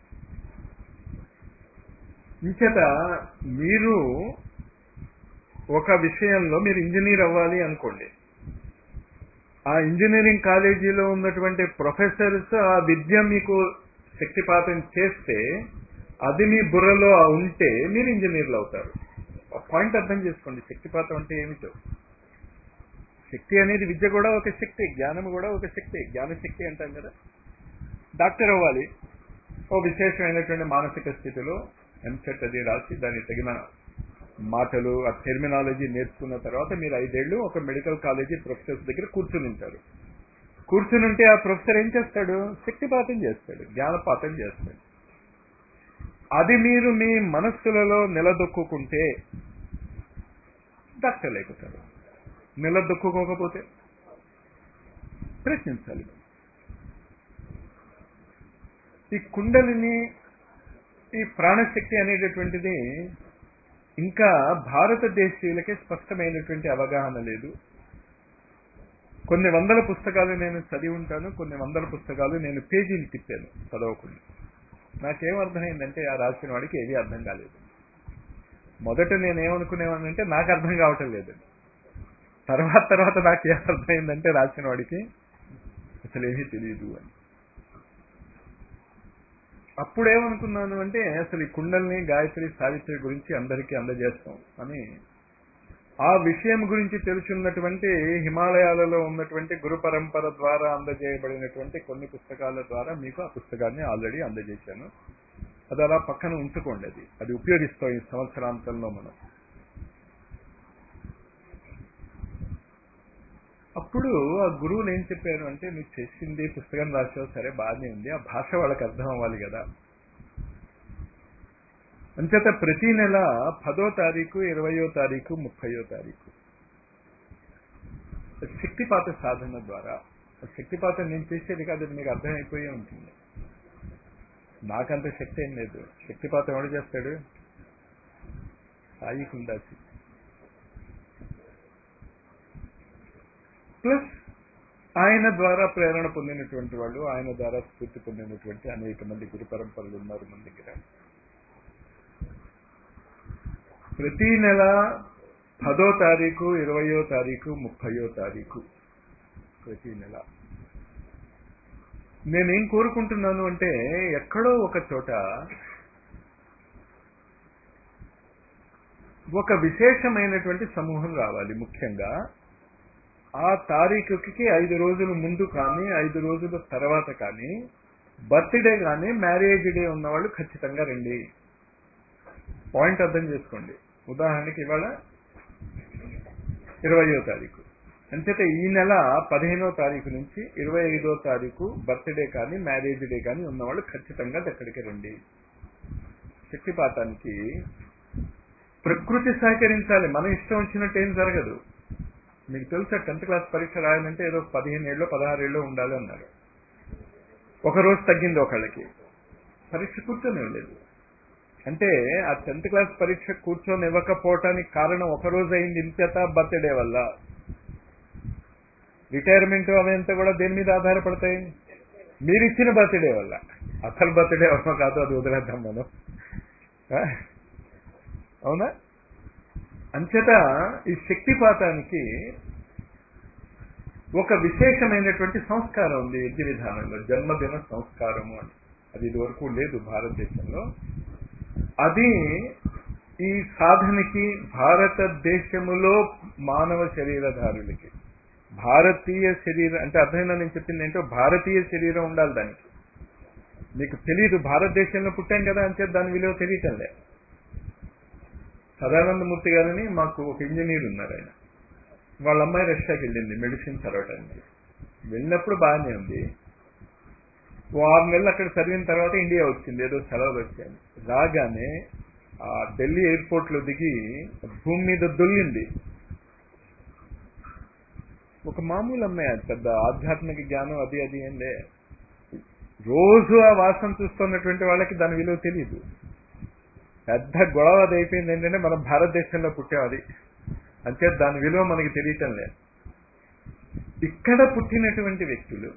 Speaker 1: ఇంచేత మీరు ఒక విషయంలో మీరు ఇంజనీర్ అవ్వాలి అనుకోండి ఆ ఇంజనీరింగ్ కాలేజీలో ఉన్నటువంటి ప్రొఫెసర్స్ ఆ విద్య మీకు శక్తిపాతం చేస్తే అది మీ బుర్రలో ఉంటే మీరు ఇంజనీర్లు అవుతారు పాయింట్ అర్థం చేసుకోండి శక్తిపాతం అంటే ఏమిటో శక్తి అనేది విద్య కూడా ఒక శక్తి జ్ఞానం కూడా ఒక శక్తి జ్ఞానశక్తి అంటాం కదా డాక్టర్ అవ్వాలి ఓ విశేషమైనటువంటి మానసిక స్థితిలో ఎంసెట్ అది రాసి దానికి తగిన మాటలు ఆ టెర్మినాలజీ నేర్చుకున్న తర్వాత మీరు ఐదేళ్లు ఒక మెడికల్ కాలేజీ ప్రొఫెసర్స్ దగ్గర కూర్చుని ఉంటారు కూర్చుని ఉంటే ఆ ప్రొఫెసర్ ఏం చేస్తాడు శక్తిపాతం చేస్తాడు జ్ఞానపాతం చేస్తాడు అది మీరు మీ మనస్సులలో నిలదొక్కుంటే డాక్టర్ లేకుతారు నిలదొక్కుకోకపోతే ప్రశ్నించాలి ఈ కుండలిని ఈ ప్రాణశక్తి అనేటటువంటిది ఇంకా భారతదేశీయులకే స్పష్టమైనటువంటి అవగాహన లేదు కొన్ని వందల పుస్తకాలు నేను చదివి ఉంటాను కొన్ని వందల పుస్తకాలు నేను పేజీలు తిప్పాను చదవకుండా నాకేం అర్థమైందంటే ఆ రాసిన వాడికి ఏది అర్థం కాలేదు మొదట నేనేమనుకునేవానంటే నాకు అర్థం కావటం లేదు తర్వాత తర్వాత నాకు ఏం అర్థమైందంటే రాసిన వాడికి అసలు ఏమీ తెలియదు అని అప్పుడేమనుకున్నాను అంటే అసలు ఈ కుండల్ని గాయత్రి సావిత్రి గురించి అందరికీ అందజేస్తాం అని ఆ విషయం గురించి తెలుసున్నటువంటి హిమాలయాలలో ఉన్నటువంటి గురు పరంపర ద్వారా అందజేయబడినటువంటి కొన్ని పుస్తకాల ద్వారా మీకు ఆ పుస్తకాన్ని ఆల్రెడీ అందజేశాను అది అలా పక్కన ఉంచుకోండి అది అది ఉపయోగిస్తాం ఈ సంవత్సరాంతంలో మనం అప్పుడు ఆ గురువులు ఏం చెప్పారు అంటే నువ్వు చేసింది పుస్తకం రాసావు సరే బాగానే ఉంది ఆ భాష వాళ్ళకి అర్థం అవ్వాలి కదా అంచేత ప్రతి నెల పదో తారీఖు ఇరవయో తారీఖు ముప్పయో తారీఖు శక్తిపాత సాధన ద్వారా శక్తిపాతం నేను చేసేది కాదు అది మీకు అర్థమైపోయే ఉంటుంది నాకంత శక్తి ఏం లేదు శక్తిపాతం ఎవడు చేస్తాడు సాయి కుందాసి ప్లస్ ఆయన ద్వారా ప్రేరణ పొందినటువంటి వాళ్ళు ఆయన ద్వారా స్ఫూర్తి పొందినటువంటి అనేక మంది గురు పరంపరలు ఉన్నారు మన దగ్గర ప్రతి నెల పదో తారీఖు ఇరవయో తారీఖు ముప్పయో తారీఖు ప్రతి నెల నేనేం కోరుకుంటున్నాను అంటే ఎక్కడో ఒక చోట ఒక విశేషమైనటువంటి సమూహం రావాలి ముఖ్యంగా ఆ తారీఖుకి ఐదు రోజుల ముందు కానీ ఐదు రోజుల తర్వాత కానీ బర్త్డే కానీ మ్యారేజ్ డే ఉన్నవాళ్ళు ఖచ్చితంగా రండి పాయింట్ అర్థం చేసుకోండి ఉదాహరణకి ఇవాళ ఇరవయో తారీఖు అంచేత ఈ నెల పదిహేనో తారీఖు నుంచి ఇరవై ఐదో తారీఖు బర్త్డే కానీ మ్యారేజ్ డే కానీ ఉన్నవాళ్ళు ఖచ్చితంగా అక్కడికి రండి శక్తిపాతానికి ప్రకృతి సహకరించాలి మన ఇష్టం వచ్చినట్టు ఏం జరగదు మీకు తెలుసా టెన్త్ క్లాస్ పరీక్ష రాయాలంటే ఏదో పదిహేను ఏళ్ళు పదహారు ఏళ్ళు ఉండాలి అన్నారు ఒక రోజు తగ్గింది ఒకళ్ళకి పరీక్ష కూర్చొని లేదు అంటే ఆ టెన్త్ క్లాస్ పరీక్ష కూర్చొని ఇవ్వకపోవటానికి కారణం ఒక రోజు అయింది ఇంతేత బర్త్డే వల్ల రిటైర్మెంట్ అవంతా కూడా దేని మీద ఆధారపడతాయి మీరు ఇచ్చిన బర్త్డే వల్ల అసలు బర్త్డే వల్ల కాదు అది వదిలేద్దాం మనం అవునా అంచేత ఈ శక్తిపాతానికి ఒక విశేషమైనటువంటి సంస్కారం ఉంది యజ్ఞ విధానంలో జన్మదిన సంస్కారము అని అది ఇదివరకు లేదు భారతదేశంలో అది ఈ సాధనకి భారతదేశములో మానవ శరీరధారులకి భారతీయ శరీరం అంటే అర్థమైనా నేను చెప్పింది ఏంటో భారతీయ శరీరం ఉండాలి దానికి మీకు తెలియదు భారతదేశంలో పుట్టాం కదా అంటే దాని విలువ తెలియటం లే సదానందమూర్తి గారని మాకు ఒక ఇంజనీర్ ఉన్నారు ఆయన వాళ్ళ అమ్మాయి రష్యాకి వెళ్ళింది మెడిసిన్ చదవటానికి వెళ్ళినప్పుడు బాగానే ఉంది ఓ ఆరు నెలలు అక్కడ చదివిన తర్వాత ఇండియా వచ్చింది ఏదో సెలవులు వచ్చాయి రాగానే ఆ ఢిల్లీ ఎయిర్పోర్ట్ లో దిగి భూమి మీద దొల్లింది ఒక మామూలు అమ్మాయి అది పెద్ద ఆధ్యాత్మిక జ్ఞానం అది అది ఏం లే రోజు ఆ వాసన చూస్తున్నటువంటి వాళ్ళకి దాని విలువ తెలియదు పెద్ద గొడవ అది అయిపోయింది ఏంటంటే మనం భారతదేశంలో పుట్టాం అది అంతే దాని విలువ మనకి తెలియటం లేదు ఇక్కడ పుట్టినటువంటి వ్యక్తులు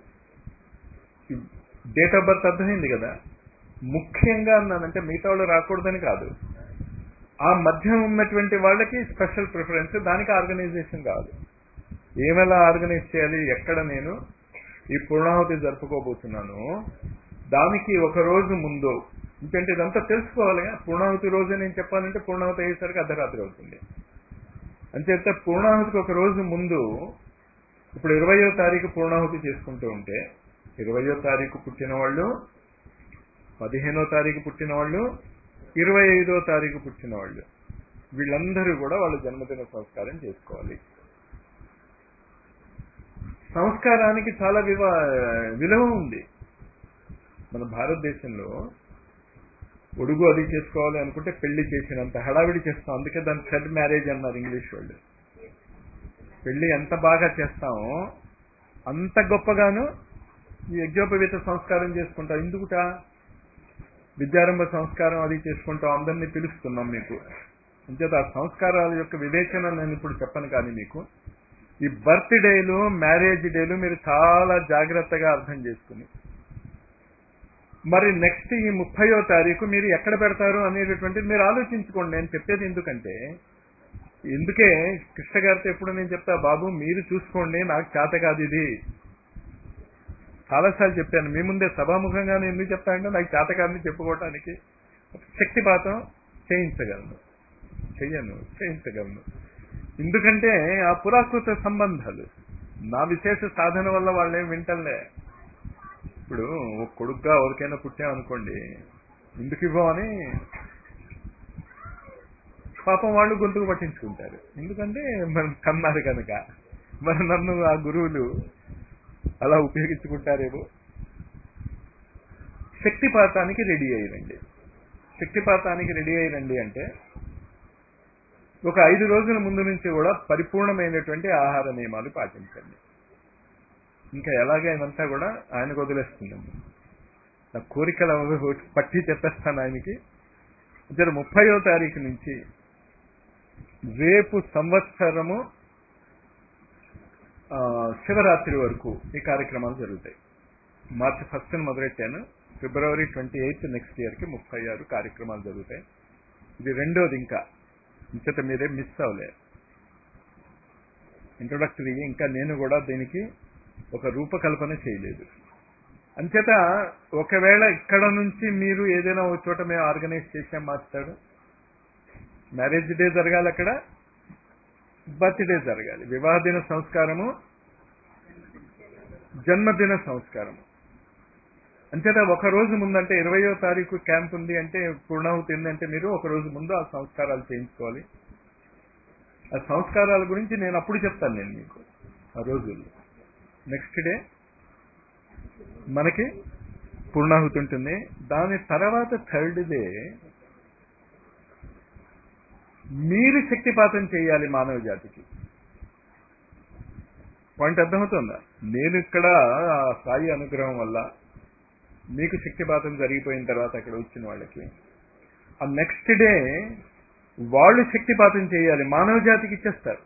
Speaker 1: డేట్ ఆఫ్ బర్త్ అర్థమైంది కదా ముఖ్యంగా అన్నానంటే మిగతా వాళ్ళు రాకూడదని కాదు ఆ మధ్య ఉన్నటువంటి వాళ్ళకి స్పెషల్ ప్రిఫరెన్స్ దానికి ఆర్గనైజేషన్ కావాలి ఏమెలా ఆర్గనైజ్ చేయాలి ఎక్కడ నేను ఈ పూర్ణాహుతి జరుపుకోబోతున్నాను దానికి ఒక రోజు ముందు ఎందుకంటే ఇదంతా తెలుసుకోవాలి పూర్ణాహుతి రోజే నేను చెప్పాలంటే పూర్ణాహుతి అయ్యేసరికి అర్ధరాత్రి అవుతుంది అంచేత పూర్ణాహుతికి ఒక రోజు ముందు ఇప్పుడు ఇరవయో తారీఖు పూర్ణాహుతి చేసుకుంటూ ఉంటే ఇరవయో తారీఖు పుట్టిన వాళ్ళు పదిహేనో తారీఖు పుట్టిన వాళ్ళు ఇరవై ఐదో తారీఖు పుట్టిన వాళ్ళు వీళ్ళందరూ కూడా వాళ్ళ జన్మదిన సంస్కారం చేసుకోవాలి సంస్కారానికి చాలా వివ విలువ ఉంది మన భారతదేశంలో ఒడుగు అది చేసుకోవాలి అనుకుంటే పెళ్లి చేసినంత హడావిడి చేస్తాం అందుకే దాన్ని థర్డ్ మ్యారేజ్ అన్నారు ఇంగ్లీష్ వాళ్ళు పెళ్లి ఎంత బాగా చేస్తామో అంత గొప్పగాను ఈ యజ్ఞోపవీత సంస్కారం చేసుకుంటాం ఎందుకుట విద్యారంభ సంస్కారం అది చేసుకుంటాం అందరినీ పిలుస్తున్నాం మీకు అంచేత ఆ సంస్కారాల యొక్క వివేచన నేను ఇప్పుడు చెప్పను కానీ మీకు ఈ బర్త్ డేలు మ్యారేజ్ డేలు మీరు చాలా జాగ్రత్తగా అర్థం చేసుకుని మరి నెక్స్ట్ ఈ ముప్పయో తారీఖు మీరు ఎక్కడ పెడతారు అనేటటువంటిది మీరు ఆలోచించుకోండి నేను చెప్పేది ఎందుకంటే ఎందుకే కృష్ణ గారితో ఎప్పుడు నేను చెప్తా బాబు మీరు చూసుకోండి నాకు చేత కాదు ఇది చాలాసార్లు చెప్పాను మీ ముందే సభాముఖంగా నేను ఎందుకు చెప్తానంటే నాకు చేత కాదని చెప్పుకోవటానికి శక్తిపాతం చేయించగలను చెయ్యను చేయించగలను ఎందుకంటే ఆ పురాకృత సంబంధాలు నా విశేష సాధన వల్ల వాళ్ళేం వింటలే ఇప్పుడు ఒక కొడుకుగా ఎవరికైనా పుట్టామనుకోండి ఎందుకు ఇవ్వమని పాపం వాళ్ళు గొంతుకు పట్టించుకుంటారు ఎందుకంటే మనం కన్నారు కనుక మరి నన్ను ఆ గురువులు అలా ఉపయోగించుకుంటారేమో శక్తిపాతానికి రెడీ అయ్యండి శక్తిపాతానికి రెడీ అయ్యండి అంటే ఒక ఐదు రోజుల ముందు నుంచి కూడా పరిపూర్ణమైనటువంటి ఆహార నియమాలు పాటించండి ఇంకా ఎలాగైనంతా కూడా ఆయనకు వదిలేస్తుందండి నా కోరికలు అవి పట్టి చెప్పేస్తాను ఆయనకి ఇద్దరు ముప్పయో తారీఖు నుంచి రేపు సంవత్సరము శివరాత్రి వరకు ఈ కార్యక్రమాలు జరుగుతాయి మార్చి ఫస్ట్ మొదలెట్టాను ఫిబ్రవరి ట్వంటీ ఎయిత్ నెక్స్ట్ ఇయర్కి ముప్పై ఆరు కార్యక్రమాలు జరుగుతాయి ఇది రెండోది ఇంకా ఇంకత మీరే మిస్ అవ్వలే ఇంట్రొడక్టరీ ఇంకా నేను కూడా దీనికి ఒక రూపకల్పన చేయలేదు అంచేత ఒకవేళ ఇక్కడ నుంచి మీరు ఏదైనా ఒక చోట మేము ఆర్గనైజ్ చేసాం మాస్టారు మ్యారేజ్ డే జరగాలి అక్కడ బర్త్డే జరగాలి వివాహ దిన సంస్కారము జన్మదిన సంస్కారము అంచేత ఒక రోజు ముందంటే ఇరవయో తారీఖు క్యాంప్ ఉంది అంటే పూర్ణాహుతి అంటే మీరు ఒక రోజు ముందు ఆ సంస్కారాలు చేయించుకోవాలి ఆ సంస్కారాల గురించి నేను అప్పుడు చెప్తాను నేను మీకు ఆ రోజుల్లో నెక్స్ట్ డే మనకి పూర్ణాహుతి ఉంటుంది దాని తర్వాత థర్డ్ డే మీరు శక్తిపాతం చేయాలి మానవ జాతికి పాయింట్ అర్థమవుతుందా నేను ఇక్కడ ఆ సాయి అనుగ్రహం వల్ల మీకు శక్తిపాతం జరిగిపోయిన తర్వాత అక్కడ వచ్చిన వాళ్ళకి ఆ నెక్స్ట్ డే వాళ్ళు శక్తిపాతం చేయాలి మానవ జాతికి ఇచ్చేస్తారు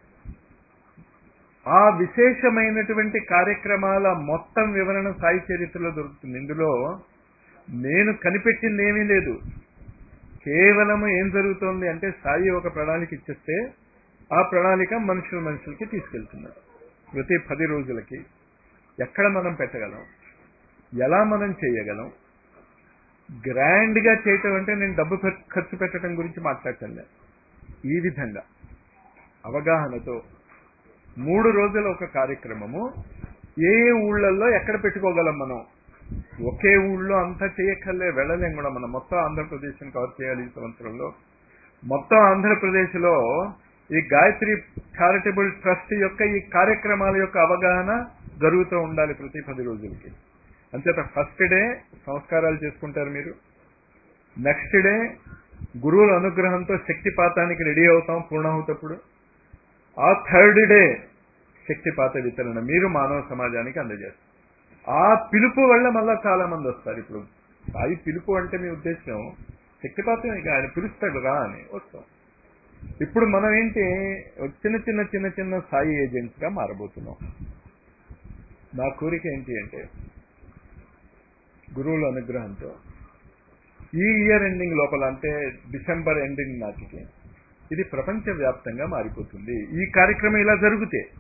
Speaker 1: ఆ విశేషమైనటువంటి కార్యక్రమాల మొత్తం వివరణ సాయి చరిత్రలో దొరుకుతుంది ఇందులో నేను కనిపెట్టింది ఏమీ లేదు కేవలం ఏం జరుగుతోంది అంటే సాయి ఒక ప్రణాళిక ఇచ్చేస్తే ఆ ప్రణాళిక మనుషుల మనుషులకి తీసుకెళ్తున్నారు ప్రతి పది రోజులకి ఎక్కడ మనం పెట్టగలం ఎలా మనం చేయగలం గ్రాండ్ గా చేయటం అంటే నేను డబ్బు ఖర్చు పెట్టడం గురించి మాట్లాడటంలే ఈ విధంగా అవగాహనతో మూడు రోజుల ఒక కార్యక్రమము ఏ ఏ ఊళ్ళల్లో ఎక్కడ పెట్టుకోగలం మనం ఒకే ఊళ్ళో అంతా చేయక్కర్లే వెళ్ళలేం కూడా మనం మొత్తం ఆంధ్రప్రదేశ్ కవర్ చేయాలి ఈ సంవత్సరంలో మొత్తం ఆంధ్రప్రదేశ్ లో ఈ గాయత్రి చారిటబుల్ ట్రస్ట్ యొక్క ఈ కార్యక్రమాల యొక్క అవగాహన జరుగుతూ ఉండాలి ప్రతి పది రోజులకి అంచేత ఫస్ట్ డే సంస్కారాలు చేసుకుంటారు మీరు నెక్స్ట్ డే గురువుల అనుగ్రహంతో శక్తిపాతానికి రెడీ అవుతాం పూర్ణాహుతప్పుడు ఆ థర్డ్ డే శక్తిపాత వితరణ మీరు మానవ సమాజానికి అందజేస్తారు ఆ పిలుపు వల్ల మళ్ళా చాలా మంది వస్తారు ఇప్పుడు సాయి పిలుపు అంటే మీ ఉద్దేశం శక్తిపాతం ఇక ఆయన పిలుస్తాడు రా అని వస్తాం ఇప్పుడు మనం ఏంటి చిన్న చిన్న చిన్న చిన్న సాయి ఏజెంట్స్ గా మారబోతున్నాం నా కోరిక ఏంటి అంటే గురువుల అనుగ్రహంతో ఈ ఇయర్ ఎండింగ్ లోపల అంటే డిసెంబర్ ఎండింగ్ నాటికి ఇది ప్రపంచ వ్యాప్తంగా మారిపోతుంది ఈ కార్యక్రమం ఇలా జరిగితే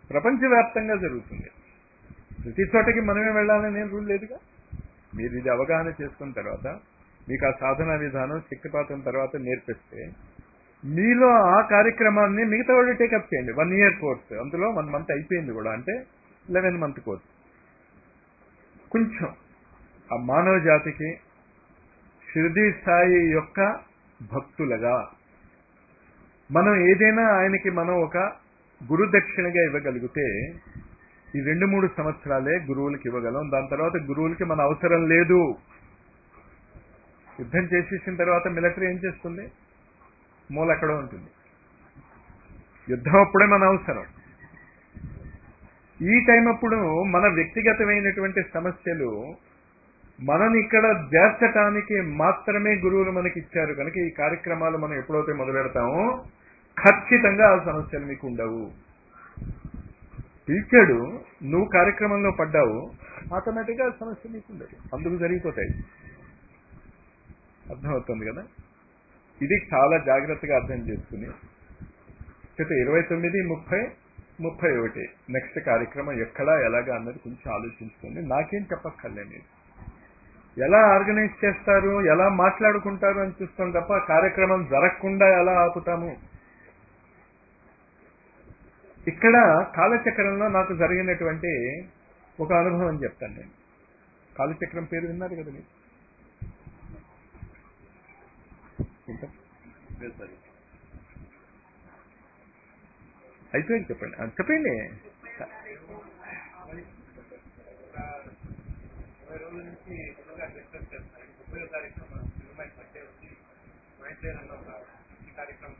Speaker 1: ప్రపంచవ్యాప్తంగా జరుగుతుంది ప్రతి చోటకి మనమే వెళ్ళాలని ఏం రూల్ లేదుగా మీరు ఇది అవగాహన చేసుకున్న తర్వాత మీకు ఆ సాధన విధానం శక్తిపాతం తర్వాత నేర్పిస్తే మీలో ఆ కార్యక్రమాన్ని మిగతా వాళ్ళు టేకప్ చేయండి వన్ ఇయర్ కోర్స్ అందులో వన్ మంత్ అయిపోయింది కూడా అంటే లెవెన్ మంత్ కోర్స్ కొంచెం ఆ మానవ జాతికి షిరిడి సాయి యొక్క భక్తులుగా మనం ఏదైనా ఆయనకి మనం ఒక గురు దక్షిణగా ఇవ్వగలిగితే ఈ రెండు మూడు సంవత్సరాలే గురువులకి ఇవ్వగలం దాని తర్వాత గురువులకి మన అవసరం లేదు యుద్ధం చేసేసిన తర్వాత మిలిటరీ ఏం చేస్తుంది మూల ఎక్కడో ఉంటుంది యుద్ధం అప్పుడే మన అవసరం ఈ టైం అప్పుడు మన వ్యక్తిగతమైనటువంటి సమస్యలు మనని ఇక్కడ చేర్చటానికి మాత్రమే గురువులు మనకి ఇచ్చారు కనుక ఈ కార్యక్రమాలు మనం ఎప్పుడైతే మొదలెడతామో ఖచ్చితంగా ఆ సమస్యలు మీకు ఉండవు పిలిచాడు నువ్వు కార్యక్రమంలో పడ్డావు ఆటోమేటిక్గా ఆ సమస్య నీకు ఉండదు అందుకు జరిగిపోతాయి అర్థమవుతుంది కదా ఇది చాలా జాగ్రత్తగా అర్థం చేసుకుని గత ఇరవై తొమ్మిది ముప్పై ముప్పై ఒకటి నెక్స్ట్ కార్యక్రమం ఎక్కడా ఎలాగా అన్నది కొంచెం ఆలోచించుకోండి నాకేం చెప్పక్కర్లే మీరు ఎలా ఆర్గనైజ్ చేస్తారు ఎలా మాట్లాడుకుంటారు అని చూస్తాం తప్ప కార్యక్రమం జరగకుండా ఎలా ఆపుతాము ఇక్కడ కాలచక్రంలో నాకు జరిగినటువంటి ఒక అనుభవం చెప్తాను నేను కాలచక్రం పేరు విన్నారు కదా మీరు అయిపోయింది చెప్పండి ఆ, చెప్పండి
Speaker 2: ఇరవై రోజుల నుంచి గురువుగా డిస్కస్ చేస్తున్నారు ముప్పై తారీఖు మన సినిమాకి పట్టే వచ్చి మైత్రి అన్న ఒక ఈ కార్యక్రమం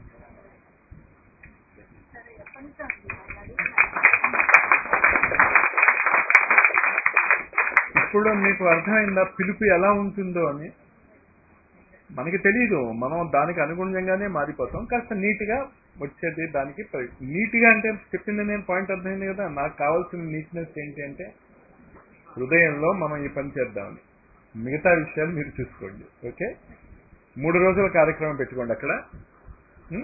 Speaker 1: ఇప్పుడు మీకు అర్థమైందా పిలుపు ఎలా ఉంటుందో అని మనకి తెలియదు మనం దానికి అనుగుణంగానే మారిపోతాం కాస్త నీట్గా వచ్చేది దానికి ప్ర- నీట్గా అంటే చెప్పింది నేను పాయింట్ అర్థమైంది కదా నాకు కావాల్సిన నీట్నెస్ ఏంటి అంటే హృదయంలో మనం ఈ పని చేద్దామని మిగతా విషయాలు మీరు చూసుకోండి ఓకే మూడు రోజుల కార్యక్రమం పెట్టుకోండి అక్కడ ఉం?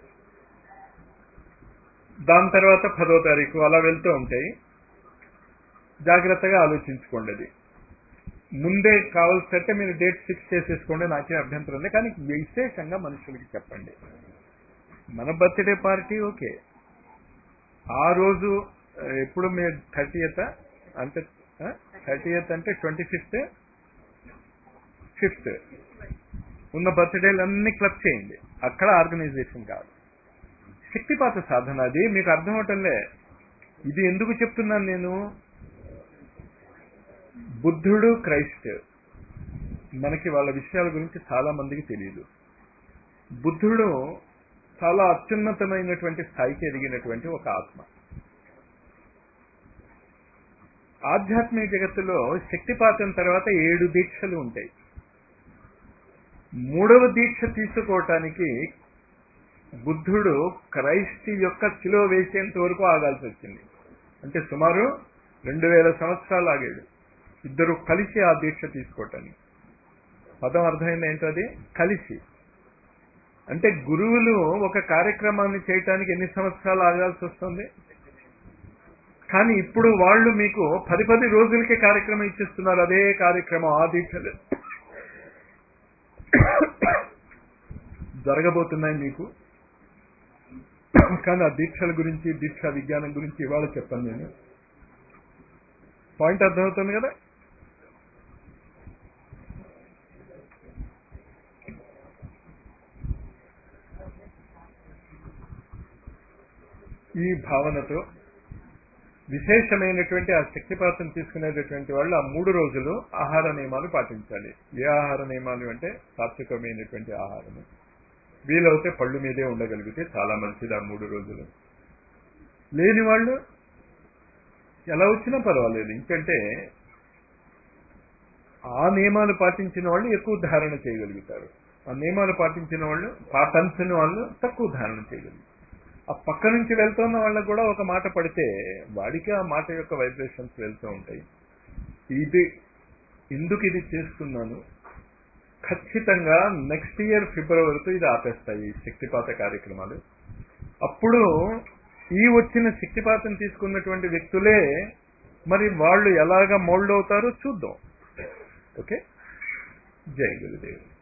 Speaker 1: దాని తర్వాత పదో తారీఖు అలా వెళ్తూ ఉంటాయి జాగ్రత్తగా ఆలోచించుకోండి అది ముందే కావాల్సింటే మీరు డేట్ ఫిక్స్ చేసేసుకోండి నాకే అభ్యంతరం ఉంది కానీ విశేషంగా మనుషులకి చెప్పండి మన బర్త్డే పార్టీ ఓకే ఆ రోజు ఆ, ఎప్పుడు మీ థర్టీయత్ అంటే థర్టీయత్ అంటే ట్వంటీ ఫిఫ్త్ ఫిఫ్త్ ఉన్న బర్త్డేలు అన్ని క్లబ్ చేయండి అక్కడ ఆర్గనైజేషన్ కాదు శక్తిపాత సాధన అది మీకు అర్థం అవటంలే ఇది ఎందుకు చెప్తున్నాను నేను బుద్ధుడు క్రైస్ట్ మనకి వాళ్ళ విషయాల గురించి చాలా మందికి తెలియదు బుద్ధుడు చాలా అత్యున్నతమైనటువంటి స్థాయికి ఎదిగినటువంటి ఒక ఆత్మ ఆధ్యాత్మిక జగత్తులో శక్తిపాతం తర్వాత ఏడు దీక్షలు ఉంటాయి మూడవ దీక్ష తీసుకోవటానికి బుద్ధుడు క్రైస్ట్ యొక్క శిలో వేసేంత వరకు ఆగాల్సి వచ్చింది అంటే సుమారు రెండు వేల సంవత్సరాలు ఆగాడు ఇద్దరు కలిసి ఆ దీక్ష తీసుకోవటానికి పదం అర్థమైంది ఏంటో అది కలిసి అంటే గురువులు ఒక కార్యక్రమాన్ని చేయటానికి ఎన్ని సంవత్సరాలు ఆగాల్సి వస్తుంది కానీ ఇప్పుడు వాళ్ళు మీకు పది పది రోజులకే కార్యక్రమం ఇచ్చేస్తున్నారు అదే కార్యక్రమం ఆ దీక్షలు జరగబోతున్నాయి మీకు కానీ ఆ దీక్షల గురించి దీక్షా విజ్ఞానం గురించి ఇవాళ చెప్పాను నేను పాయింట్ అర్థమవుతుంది కదా ఈ భావనతో విశేషమైనటువంటి ఆ శక్తిపాతం తీసుకునేటటువంటి వాళ్ళు ఆ మూడు రోజులు ఆహార నియమాలు పాటించాలి ఏ ఆహార నియమాలు అంటే సాత్వికమైనటువంటి ఆహారము వీలవుతే పళ్ళు మీదే ఉండగలిగితే చాలా మంచిది ఆ మూడు రోజులు లేని వాళ్ళు ఎలా వచ్చినా పర్వాలేదు ఇంకంటే ఆ నియమాలు పాటించిన వాళ్ళు ఎక్కువ ధారణ చేయగలుగుతారు ఆ నియమాలు పాటించిన వాళ్ళు పాటించని వాళ్ళు తక్కువ ధారణ చేయగలుగుతారు ఆ పక్క నుంచి వెళ్తున్న వాళ్ళకు కూడా ఒక మాట పడితే వాడికి ఆ మాట యొక్క వైబ్రేషన్స్ వెళ్తూ ఉంటాయి ఇది ఎందుకు ఇది చేస్తున్నాను ఖచ్చితంగా నెక్స్ట్ ఇయర్ ఫిబ్రవరితో ఇది ఆపేస్తాయి ఈ శక్తిపాత కార్యక్రమాలు అప్పుడు ఈ వచ్చిన శక్తిపాతం తీసుకున్నటువంటి వ్యక్తులే మరి వాళ్ళు ఎలాగ మోల్డ్ అవుతారో చూద్దాం ఓకే జై గురుదేవ్